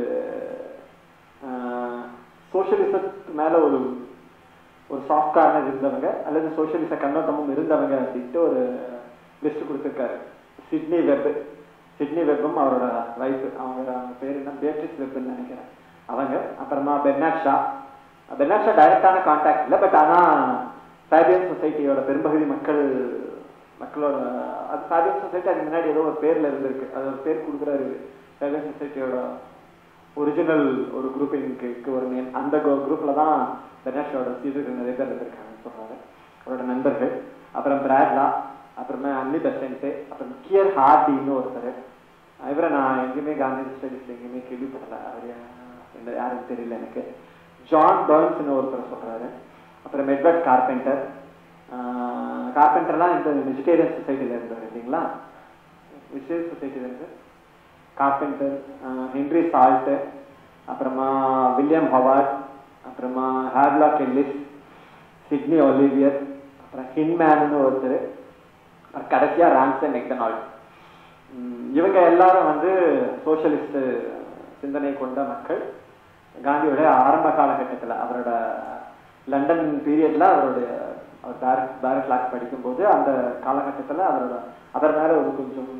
சோசியலிசத்துக்கு மேல ஒரு ஒரு சாஃப்ட் கார்னர் இருந்தவங்க அல்லது சோசியலிச கண்ணோட்டமும் இருந்தவங்க அப்படின்ட்டு ஒரு லிஸ்ட் கொடுத்துருக்காரு சிட்னி வெப் சிட்னி வெப்பும் அவரோட வைஃப் அவங்க அவங்க பேர் என்ன பேட்ரிஸ் வெப்னு நினைக்கிறேன் அவங்க அப்புறமா பெர்னாட் ஷா பெர்னாட் ஷா டைரக்டான கான்டாக்ட் இல்லை பட் ஆனா ஃபேபியன் சொசைட்டியோட பெரும்பகுதி மக்கள் மக்களோட அது ஃபேபியன் சொசைட்டி அதுக்கு முன்னாடி ஏதோ ஒரு பேர்ல இருந்திருக்கு அது ஒரு பேர் கொடுக்குறாரு ஃபேபியன் சொசைட்டியோட ஒரிஜினல் ஒரு குரூப்பிங்க்கு ஒரு நேம் அந்த குரூப்ல தான் பெர்னாஷோட சீடர்கள் நிறைய பேர் இருந்திருக்காங்கன்னு சொல்றாரு அவரோட நண்பர்கள் அப்புறம் பிராட்லா அப்புறமே அன்னி பெசன்ட்டு அப்புறம் கியர் ஹார்டின்னு ஒருத்தர் இவரை நான் எங்கேயுமே காந்தி ஸ்டடிஸ்ல எங்கேயுமே கேள்விப்படல அவர் யா- என்ன யாருன்னு தெரியல எனக்கு ஜான் பர்ன்ஸ்னு ஒருத்தர் சொல்றாரு அப்புறம் எட்வர்ட் கார்பெண்டர் கார்பெண்டர்லாம் இந்த வெஜிடேரியன் சொசைட்டில இருந்தார் இல்லைங்களா வெஜிடேரியன் சொசைட்டில இருந்து கார்பெண்டர் ஹென்ரி சால்ட் அப்புறமா வில்லியம் ஹவார்ட் அப்புறமா ஹேர்லாக் எல்லிஸ் சிட்னி ஒலிவியர் அப்புறம் ஹின்மேன்னு ஒருத்தர் அப்புறம் கடைசியா ராம்சன் மெக்டனால்ட் உம் இவங்க எல்லாரும் வந்து சோஷலிஸ்ட் சிந்தனை கொண்ட மக்கள் காந்தியோட ஆரம்ப காலகட்டத்துல அவரோட லண்டன் பீரியட்ல அவருடைய அவர் பேரட் பேரட் லாக் படிக்கும்போது அந்த காலகட்டத்துல அவரோட அவர் மேல ஒரு கொஞ்சம்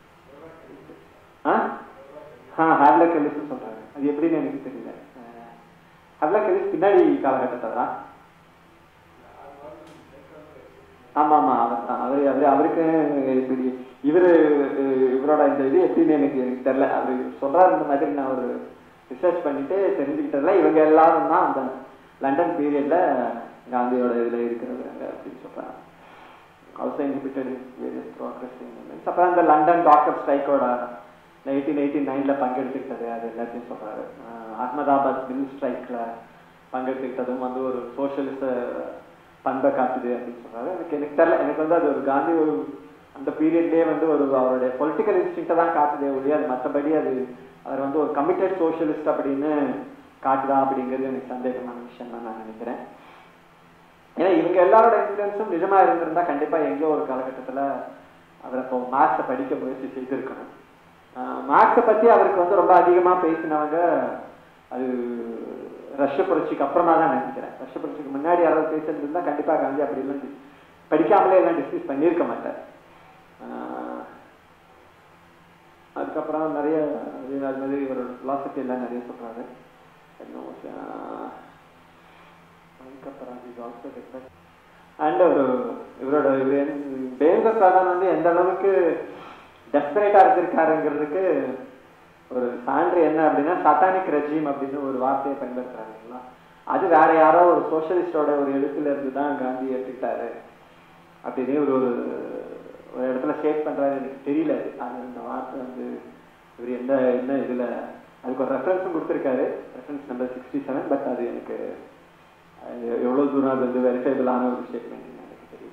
ஆ ஆ ஹேவ்லக் எலிஸ் சொல்றாங்க அது எப்படின்னு எனக்கு தெரியல ஹேவ்லக் எலிஸ் பின்னாடி காலகட்டத்தில் தான் ஆமா ஆமா அவர் தான் அவரு அவரு அவருக்கு இப்படி இவரு அஹ், இவரோட இந்த இது எப்படின்னு எனக்கு எனக்கு தெரியல அவரு சொல்றாரு இந்த மாதிரி நான் ஒரு ரிசர்ச் பண்ணிட்டு தெரிஞ்சுக்கிட்டதுல இவங்க எல்லாரும் தான் அந்த லண்டன் பீரியட்ல காந்தியோட இதுல இருக்கிறவங்க அப்படின்னு சொல்றாங்க ஆல்சோ இன்ஹிபிட்டட் வேரியஸ் ப்ரோக்ரஸிங் அப்புறம் அந்த லண்டன் டாக்டர் ஸ்ட்ரைக்கோட எயிட்டீன் எயிட்டி நைன்ல பங்கெடுத்துக்கிட்டது அது எல்லாத்தையும் சொல்றாரு அஹ் அகமதாபாத் மில் ஸ்ட்ரைக்ல பங்கெடுத்துக்கிட்டதும் வந்து ஒரு சோஷியலிச பண்பை காட்டுது அப்படின்னு சொல்றாரு எனக்கு எனக்கு தெரியல எனக்கு வந்து அது ஒரு காந்தி ஒரு அந்த பீரியட்லயே வந்து ஒரு அவருடைய பொலிட்டிக்கல் இன்ஸ்டிங்க்டை தான் காட்டுதே ஒழிய அது மற்றபடி அது அவர் வந்து ஒரு கமிட்டட் சோஷியலிஸ்ட் அப்படின்னு காட்டுதா அப்படிங்கிறது எனக்கு சந்தேகமான விஷயம் தான் நான் நினைக்கிறேன் ஏன்னா இவங்க எல்லாரோட இன்ஃபுளுன்ஸும் நிஜமா இருந்திருந்தா கண்டிப்பா எங்கேயோ ஒரு காலகட்டத்துல அவர் இப்போ மார்க்ஸை படிக்க முயற்சி செய்திருக்கணும் மார்க்ஸை பத்தி அவருக்கு வந்து ரொம்ப அதிகமா பேசினவங்க அது ரஷ்ய புரட்சிக்கு அப்புறமா தான் நினைக்கிறேன் ரஷ்ய புரட்சிக்கு முன்னாடி யாராவது பேசியிருந்தா கண்டிப்பா காந்தி அப்படி எல்லாம் டி- படிக்காமலே எல்லாம் டிஸ்கஸ் பண்ணியிருக்க மாட்டார் ஆஹ் அதுக்கப்புறம் நிறைய அது அது மாதிரி இவரோட philosophy எல்லாம் நிறைய சொல்றாரு இன்னும் ஆஹ் அதுக்கப்புறம் இது also different. அண்ட் ஒரு இவரோட இவர் தேவேந்திர பிரதான் வந்து எந்த அளவுக்கு டெஸ்பரேட்டா இருந்திருக்காருங்கிறதுக்கு ஒரு சான்று என்ன அப்படின்னா சட்டானிக் ரெஜிம் அப்படின்னு ஒரு வார்த்தையை பயன்படுத்துறாங்க இல்லைங்களா அது வேற யாரோ ஒரு சோஷலிஸ்டோட ஒரு எழுத்துல இருந்து தான் காந்தி ஏற்றுக்கிட்டாரு அப்படின்னு ஒரு ஒரு ஒரு இடத்துல ஸ்டேட் பண்றாரு எனக்கு தெரியல அது அது அந்த வார்த்தை வந்து இவர் எந்த என்ன இதுல அதுக்கு ஒரு ரெஃபரன்ஸும் கொடுத்துருக்காரு reference number sixty seven but அது எனக்கு அது எவ்வளவு தூரம் அது வந்து வெரிஃபைபிளான ஒரு ஸ்டேட்மெண்ட் எனக்கு தெரியல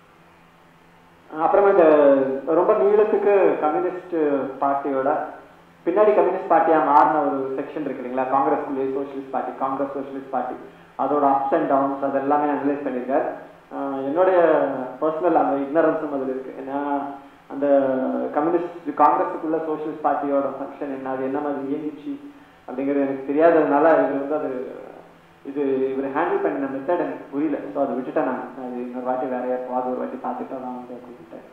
அப்புறமா இந்த ரொம்ப நீளத்துக்கு கம்யூனிஸ்ட் பார்ட்டியோட பின்னாடி கம்யூனிஸ்ட் பார்ட்டியா மாறின ஒரு செக்ஷன் இருக்கு இல்லைங்களா காங்கிரஸ்குள்ளேயே socialist party Congress socialist party அதோட அப்ஸ் அண்ட் டவுன்ஸ் அது எல்லாமே அனலைஸ் பண்ணியிருக்காரு ஆஹ் என்னுடைய பர்சனல் அந்த இக்னரன்ஸும் அதில் இருக்கு ஏன்னா அந்த கம்யூனிஸ்ட் காங்கிரஸுக்குள்ள சோஷியலிஸ்ட் பார்ட்டியோட ஃபங்க்ஷன் என்ன அது என்ன மாதிரி இயங்கிச்சு அப்படிங்கிறது எனக்கு தெரியாததுனால இது வந்து அது இது இவர் ஹேண்டில் பண்ணின மெத்தட் எனக்கு புரியல ஸோ அதை விட்டுட்டேன் நான் அது இன்னொரு வாட்டி வேற யாருக்காவது ஒரு வாட்டி பார்த்துட்டு நான் வந்து கொடுத்துட்டேன்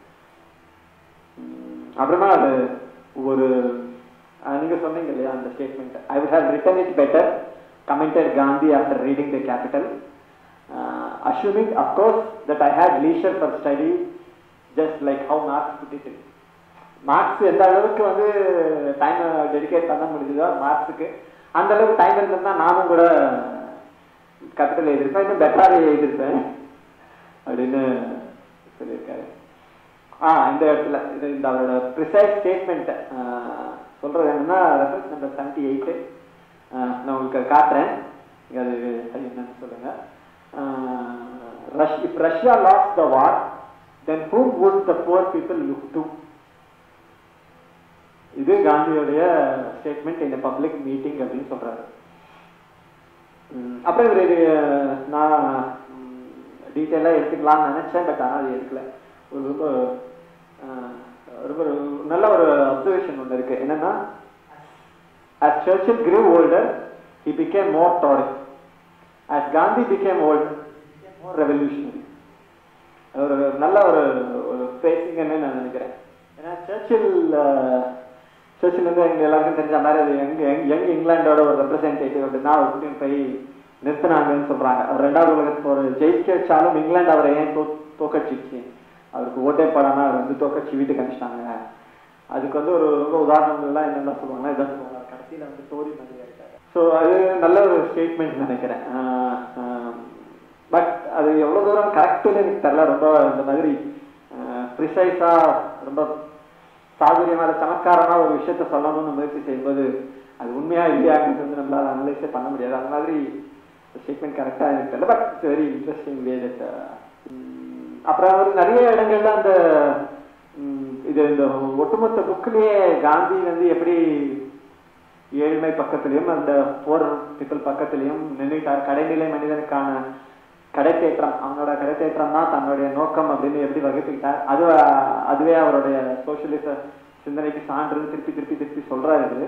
அப்புறமா அது ஒரு அஹ், நீங்க சொன்னீங்க இல்லையா அந்த statement I would have written it better commented Gandhi after reading the capital uh, assuming of course that I had leisure for study just like how Marx put it Marx எந்த அளவுக்கு வந்து டைம் டெடிகேட் பண்ண முடிஞ்சதோ மார்க்ஸுக்கு அந்த அளவுக்கு time இருந்திருந்தா நானும் கூட capital எழுதியிருப்பேன் இன்னும் பெட்டராகவே எழுதியிருப்பேன் அப்படின்னு சொல்லியிருக்காரு ஆ இந்த இடத்துல இது இந்த அவரோட ப்ரிசைஸ் ஸ்டேட்மெண்ட் சொல்றது என்னன்னா ரெஃபரன்ஸ் நம்பர் செவன்டி எயிட்டு நான் உங்களுக்கு அதை காட்டுறேன் நீங்க அது அது என்னன்னு சொல்லுங்க ரஷ் if Russia loss the war then whom would the poor people look to இது காந்தியோடைய ஸ்டேட்மெண்ட் இந்த பப்ளிக் மீட்டிங் அப்படின்னு சொல்றாரு ம், அப்புறம் இவர் இது நான் டீட்டெயிலாக எடுத்துக்கலாம்னு நினைச்சேன் பட் ஆனால் அது எடுக்கல ஒரு ரொம்ப அஹ், ரொம்ப ஒரு நல்ல ஒரு அப்சர்வேஷன் ஒன்று இருக்கு என்னன்னா as Churchill grew older he became more Tory as Gandhi became old he became more revolutionary ஒரு நல்ல ஒரு ஒரு பேசிங்கன்னு நான் நினைக்கிறேன் ஏன்னா சர்ச்சில் சர்ச்சில் வந்து எங்க எல்லாருக்கும் தெரிஞ்ச மாதிரி அது யங் யங் யங் இங்கிலாண்டோட ஒரு ரெப்ரஸன்டேட்டிவ் அப்படின்னா அவர் கூட்டின்னு போய் நிறுத்தினாங்கன்னு சொல்றாங்க அவர் ரெண்டாவது உலகத்து போர் ஜெயிக்க வச்சாலும் இங்கிலாந்து அவரை ஏன் தோ தோக்கடிச்சிச்சு அவருக்கு ஓட்டே போடாம அவர் வந்து தோக்கடிச்சு வீட்டுக்கு அனுப்பிச்சிட்டாங்க அதுக்கு வந்து ஒரு ரொம்ப உதாரணங்கள்லாம் என்னென்ன சொல்லுவாங்கன்னா இதான் சொல்லுவாங்க கடைசியில வந்து ஸ்டோரி மாதிரி ஆயிட்டாங்க ஸோ அது நல்ல ஒரு ஸ்டேட்மெண்ட் நினைக்கிறேன் பட் அது எவ்வளவு தூரம் கரெக்டுன்னு எனக்கு தெரியல ரொம்ப இந்த மாதிரி ப்ரிசைஸா ரொம்ப சாதுரியமான சமத்காரமா ஒரு விஷயத்த சொல்லணும்னு முயற்சி செய்யும்போது அது உண்மையா இல்லையாங்கிறது வந்து நம்மளால அனலைஸே பண்ண முடியாது அந்த மாதிரி ஸ்டேட்மெண்ட் கரெக்டா எனக்கு தெரியல but it's very interesting way that அப்புறம் அவர் நிறைய இடங்கள்ல அந்த ம், இது இந்த ஒட்டுமொத்த புக்லயே காந்தி வந்து எப்படி ஏழ்மை பக்கத்திலையும் அந்த போர் பீப்புள் பக்கத்திலையும் நின்றுட்டார் கடைநிலை மனிதனுக்கான கடைத்தேற்றம் அவனோட கடைத்தேற்றம் தான் தன்னுடைய நோக்கம் அப்படின்னு எப்படி வகுத்துக்கிட்டார் அது அதுவே அவருடைய சோசியலிச சிந்தனைக்கு சான்றுன்னு திருப்பி திருப்பி திருப்பி சொல்றாரு இது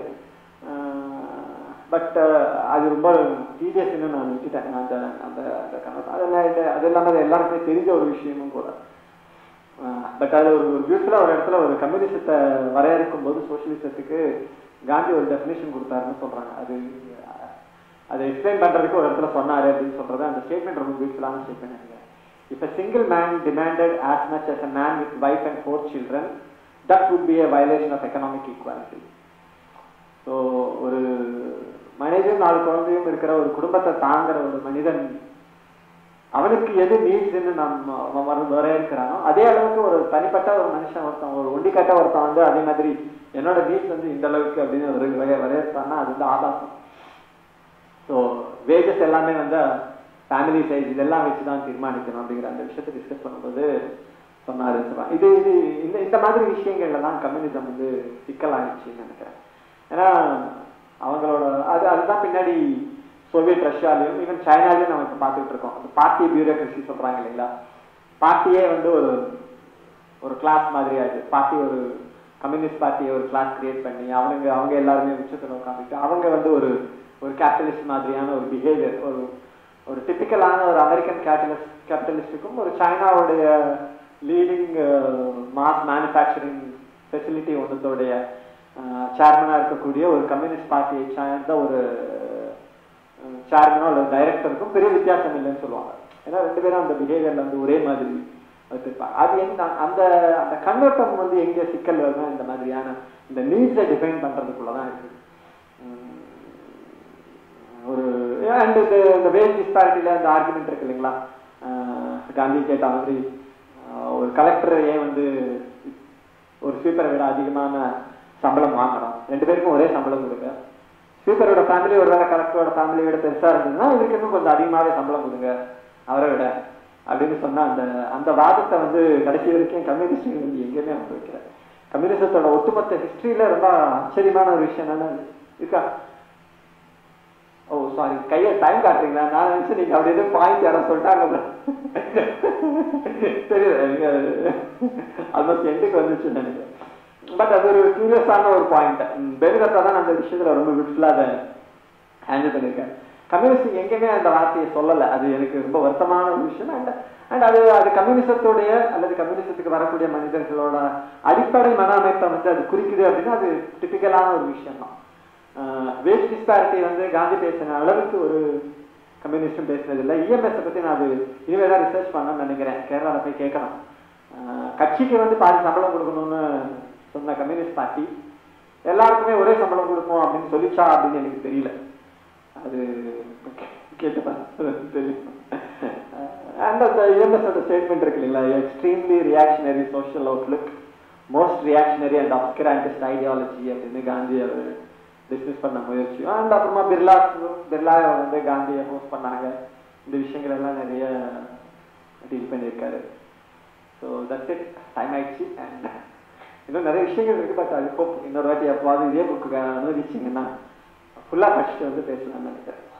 பட் அது ரொம்ப டீடியஸ்ன்னு நான் விட்டுட்டேன் அந்த அந்த அந்த கணக்கு அதெல்லாம் இது- அது இல்லாமல் அது எல்லாருக்குமே தெரிஞ்ச ஒரு விஷயமும் கூட பட் அது ஒரு ஒரு பியூட்டிஃபுல்லாக ஒரு இடத்துல ஒரு கம்யூனிசத்தை வரையறுக்கும் போது சோசியலிசத்துக்கு காந்தி ஒரு டெஃபினேஷன் கொடுத்தாருன்னு சொல்றாங்க அது அஹ், அதை எக்ஸ்பிளைன் பண்றதுக்கு ஒரு இடத்துல சொன்னாரு அப்படின்னு சொல்றது அந்த ஸ்டேட்மெண்ட் ரொம்ப பியூட்டிஃபுல்லான ஸ்டேட்மெண்ட் நினைக்கிறேன் If a single man demanded as much as a man with wife and four children, that would be a violation of economic equality. So ஒரு மனிதன் நாலு குழந்தையும் இருக்கிற ஒரு குடும்பத்தை தாங்குற ஒரு மனிதன் அவனுக்கு எது நீட்ஸ்ன்னு நம்ம அவன் வர வரையறுக்கிறானோ அதே அளவுக்கு ஒரு தனிப்பட்ட ஒரு மனுஷன் ஒருத்தன் ஒரு ஒண்டிக்கட்ட ஒருத்தன் வந்து அதே மாதிரி என்னோட நீட்ஸ் வந்து இந்த அளவுக்கு அப்படின்னு ஒரு வரைய வரையறுத்தான்னா அது வந்து ஆபாசம் ஸோ வேஜஸ் எல்லாமே வந்து ஃபேமிலி சைஸ் இதெல்லாம் வச்சு தான் தீர்மானிக்கணும் அப்படிங்கிற அந்த விஷயத்தை டிஸ்கஸ் பண்ணும்போது சொன்னாரு இது இது இந்த இந்த மாதிரி விஷயங்கள்ல தான் கம்யூனிசம் வந்து சிக்கலாகிடுச்சுன்னு நினைக்கிறேன் ஏன்னா அவங்களோட அது அதுதான் பின்னாடி சோவியத் ரஷ்யாலையும் ஈவன் சைனாலையும் நம்ம இப்போ பார்த்துட்டு இருக்கோம் அந்த பார்ட்டி பியூரோக்ரஸி சொல்றாங்க இல்லைங்களா பார்ட்டியே வந்து ஒரு ஒரு கிளாஸ் மாதிரி ஆயிடுது பார்ட்டி ஒரு கம்யூனிஸ்ட் பார்ட்டியை ஒரு கிளாஸ் கிரியேட் பண்ணி அவங்க அவங்க எல்லாருமே உச்சத்தில் உட்காந்துட்டு அவங்க வந்து ஒரு ஒரு கேபிட்டலிஸ்ட் மாதிரியான ஒரு பிஹேவியர் ஒரு ஒரு டிப்பிக்கலான ஒரு அமெரிக்கன் கேபிட்டலிஸ்ட் கேபிட்டலிஸ்டுக்கும் ஒரு சைனாவுடைய லீடிங் மாஸ் மேனுஃபேக்சரிங் ஃபெசிலிட்டி ஒன்றத்தோடைய சேர்மனாக இருக்கக்கூடிய ஒரு கம்யூனிஸ்ட் பார்ட்டியை சார்ந்த ஒரு சேர்மனோ அல்லது டைரக்டருக்கும் பெரிய வித்தியாசம் இல்லைன்னு சொல்லுவாங்க ஏன்னா ரெண்டு பேரும் அந்த பிஹேவியர்ல வந்து ஒரே மாதிரி வச்சிருப்பாங்க அது எந்த அந்த அந்த கண்ணோட்டம் வந்து எங்க சிக்கல் வருதுன்னா இந்த மாதிரியான இந்த நீட்ஸை டிஃபைன் பண்றதுக்குள்ளதான் இருக்கு உம் ஒரு அண்ட் இது இந்த வேஜ் டிஸ்பாரிட்டியில இந்த ஆர்குமெண்ட் இருக்கு இல்லைங்களா அஹ் காந்தி கேட்ட மாதிரி அஹ் ஒரு கலெக்டர் ஏன் வந்து ஒரு ஸ்வீப்பரை விட அதிகமான சம்பளம் வாங்கணும் ரெண்டு பேருக்கும் ஒரே சம்பளம் கொடுங்க ஸ்வீப்பரோட ஃபேமிலி ஒரு வேலை கலெக்டரோட ஃபேமிலி விட பெருசா இருந்ததுன்னா இவருக்கு இன்னும் கொஞ்சம் அதிகமாகவே சம்பளம் கொடுங்க அவரை விட அப்படின்னு சொன்னா அந்த அந்த வாதத்தை வந்து கடைசி வரைக்கும் கம்யூனிஸ்ட் வந்து எங்கேயுமே வந்து வைக்கிறேன் கம்யூனிசத்தோட ஒட்டுமொத்த ஹிஸ்டரியில ரொம்ப ஆச்சரியமான ஒரு விஷயம் என்னன்னா இருக்கா ஓ சாரி கையை டைம் காட்டுறீங்களா நான் நினைச்சு நீங்க அப்படி எதுவும் பாயிண்ட் யாரும் சொல்லிட்டாங்க தெரியல ஆல்மோஸ்ட் எண்டுக்கு வந்துச்சு நினைக்கிறேன் பட் அது ஒரு கியூரியஸான ஒரு பாயிண்ட் பெருகத்தா தான் அந்த விஷயத்துல ரொம்ப பியூட்டிஃபுல்லா அதை ஹேண்டில் பண்ணியிருக்கேன் கம்யூனிஸ்ட் எங்கேயுமே அந்த வார்த்தையை சொல்லலை அது எனக்கு ரொம்ப வருத்தமான ஒரு விஷயம் அண்ட் அண்ட் அது அது கம்யூனிசத்துடைய அல்லது கம்யூனிசத்துக்கு வரக்கூடிய மனிதர்களோட அடிப்படை மன அமைப்பை வந்து அது குறிக்குது அப்படின்னா அது டிபிக்கலான ஒரு விஷயம் தான் வேஸ்ட் டிஸ்பாரிட்டி வந்து காந்தி பேசின அளவுக்கு ஒரு கம்யூனிஸ்டும் பேசுனது இல்லை இஎம்எஸ் பத்தி நான் அது இனிமே தான் ரிசர்ச் பண்ணணும்னு நினைக்கிறேன் கேரளால போய் கேட்கணும் அஹ் கட்சிக்கு வந்து பாதி சம்பளம் கொடுக்கணும்னு சொன்ன கம்யூனிஸ்ட் பார்ட்டி எல்லாருக்குமே ஒரே சம்பளம் கொடுப்போம் அப்படின்னு சொல்லிச்சா அப்படின்னு எனக்கு தெரியல அது கேட்டு பார்த்தா தெரியும் அண்ட் அந்த இஎம்எஸோட ஸ்டேட்மெண்ட் இருக்கு இல்லைங்களா extremely reactionary social outlook most reactionary and அப்கிராண்டிஸ்ட் ஐடியாலஜி அப்படின்னு காந்தி அவர் டிஸ்மிஸ் பண்ண முயற்சியும் அண்ட் அப்புறமா பிர்லா பிர்லா வந்து காந்தியை ஹோஸ்ட் பண்ணாங்க இந்த விஷயங்கள் எல்லாம் நிறைய டீல் பண்ணியிருக்காரு ஸோ தட்ஸ் இட் டைம் ஆயிடுச்சு அண்ட் இன்னும் நிறைய விஷயங்கள் இருக்கு பட் அது ஹோப் இன்னொரு வாட்டி எப்போவாது இதே புக்கு அனுமதிச்சிங்கன்னா ஃபுல்லாக படிச்சுட்டு வந்து பேசலாம்னு நினைக்கிறேன்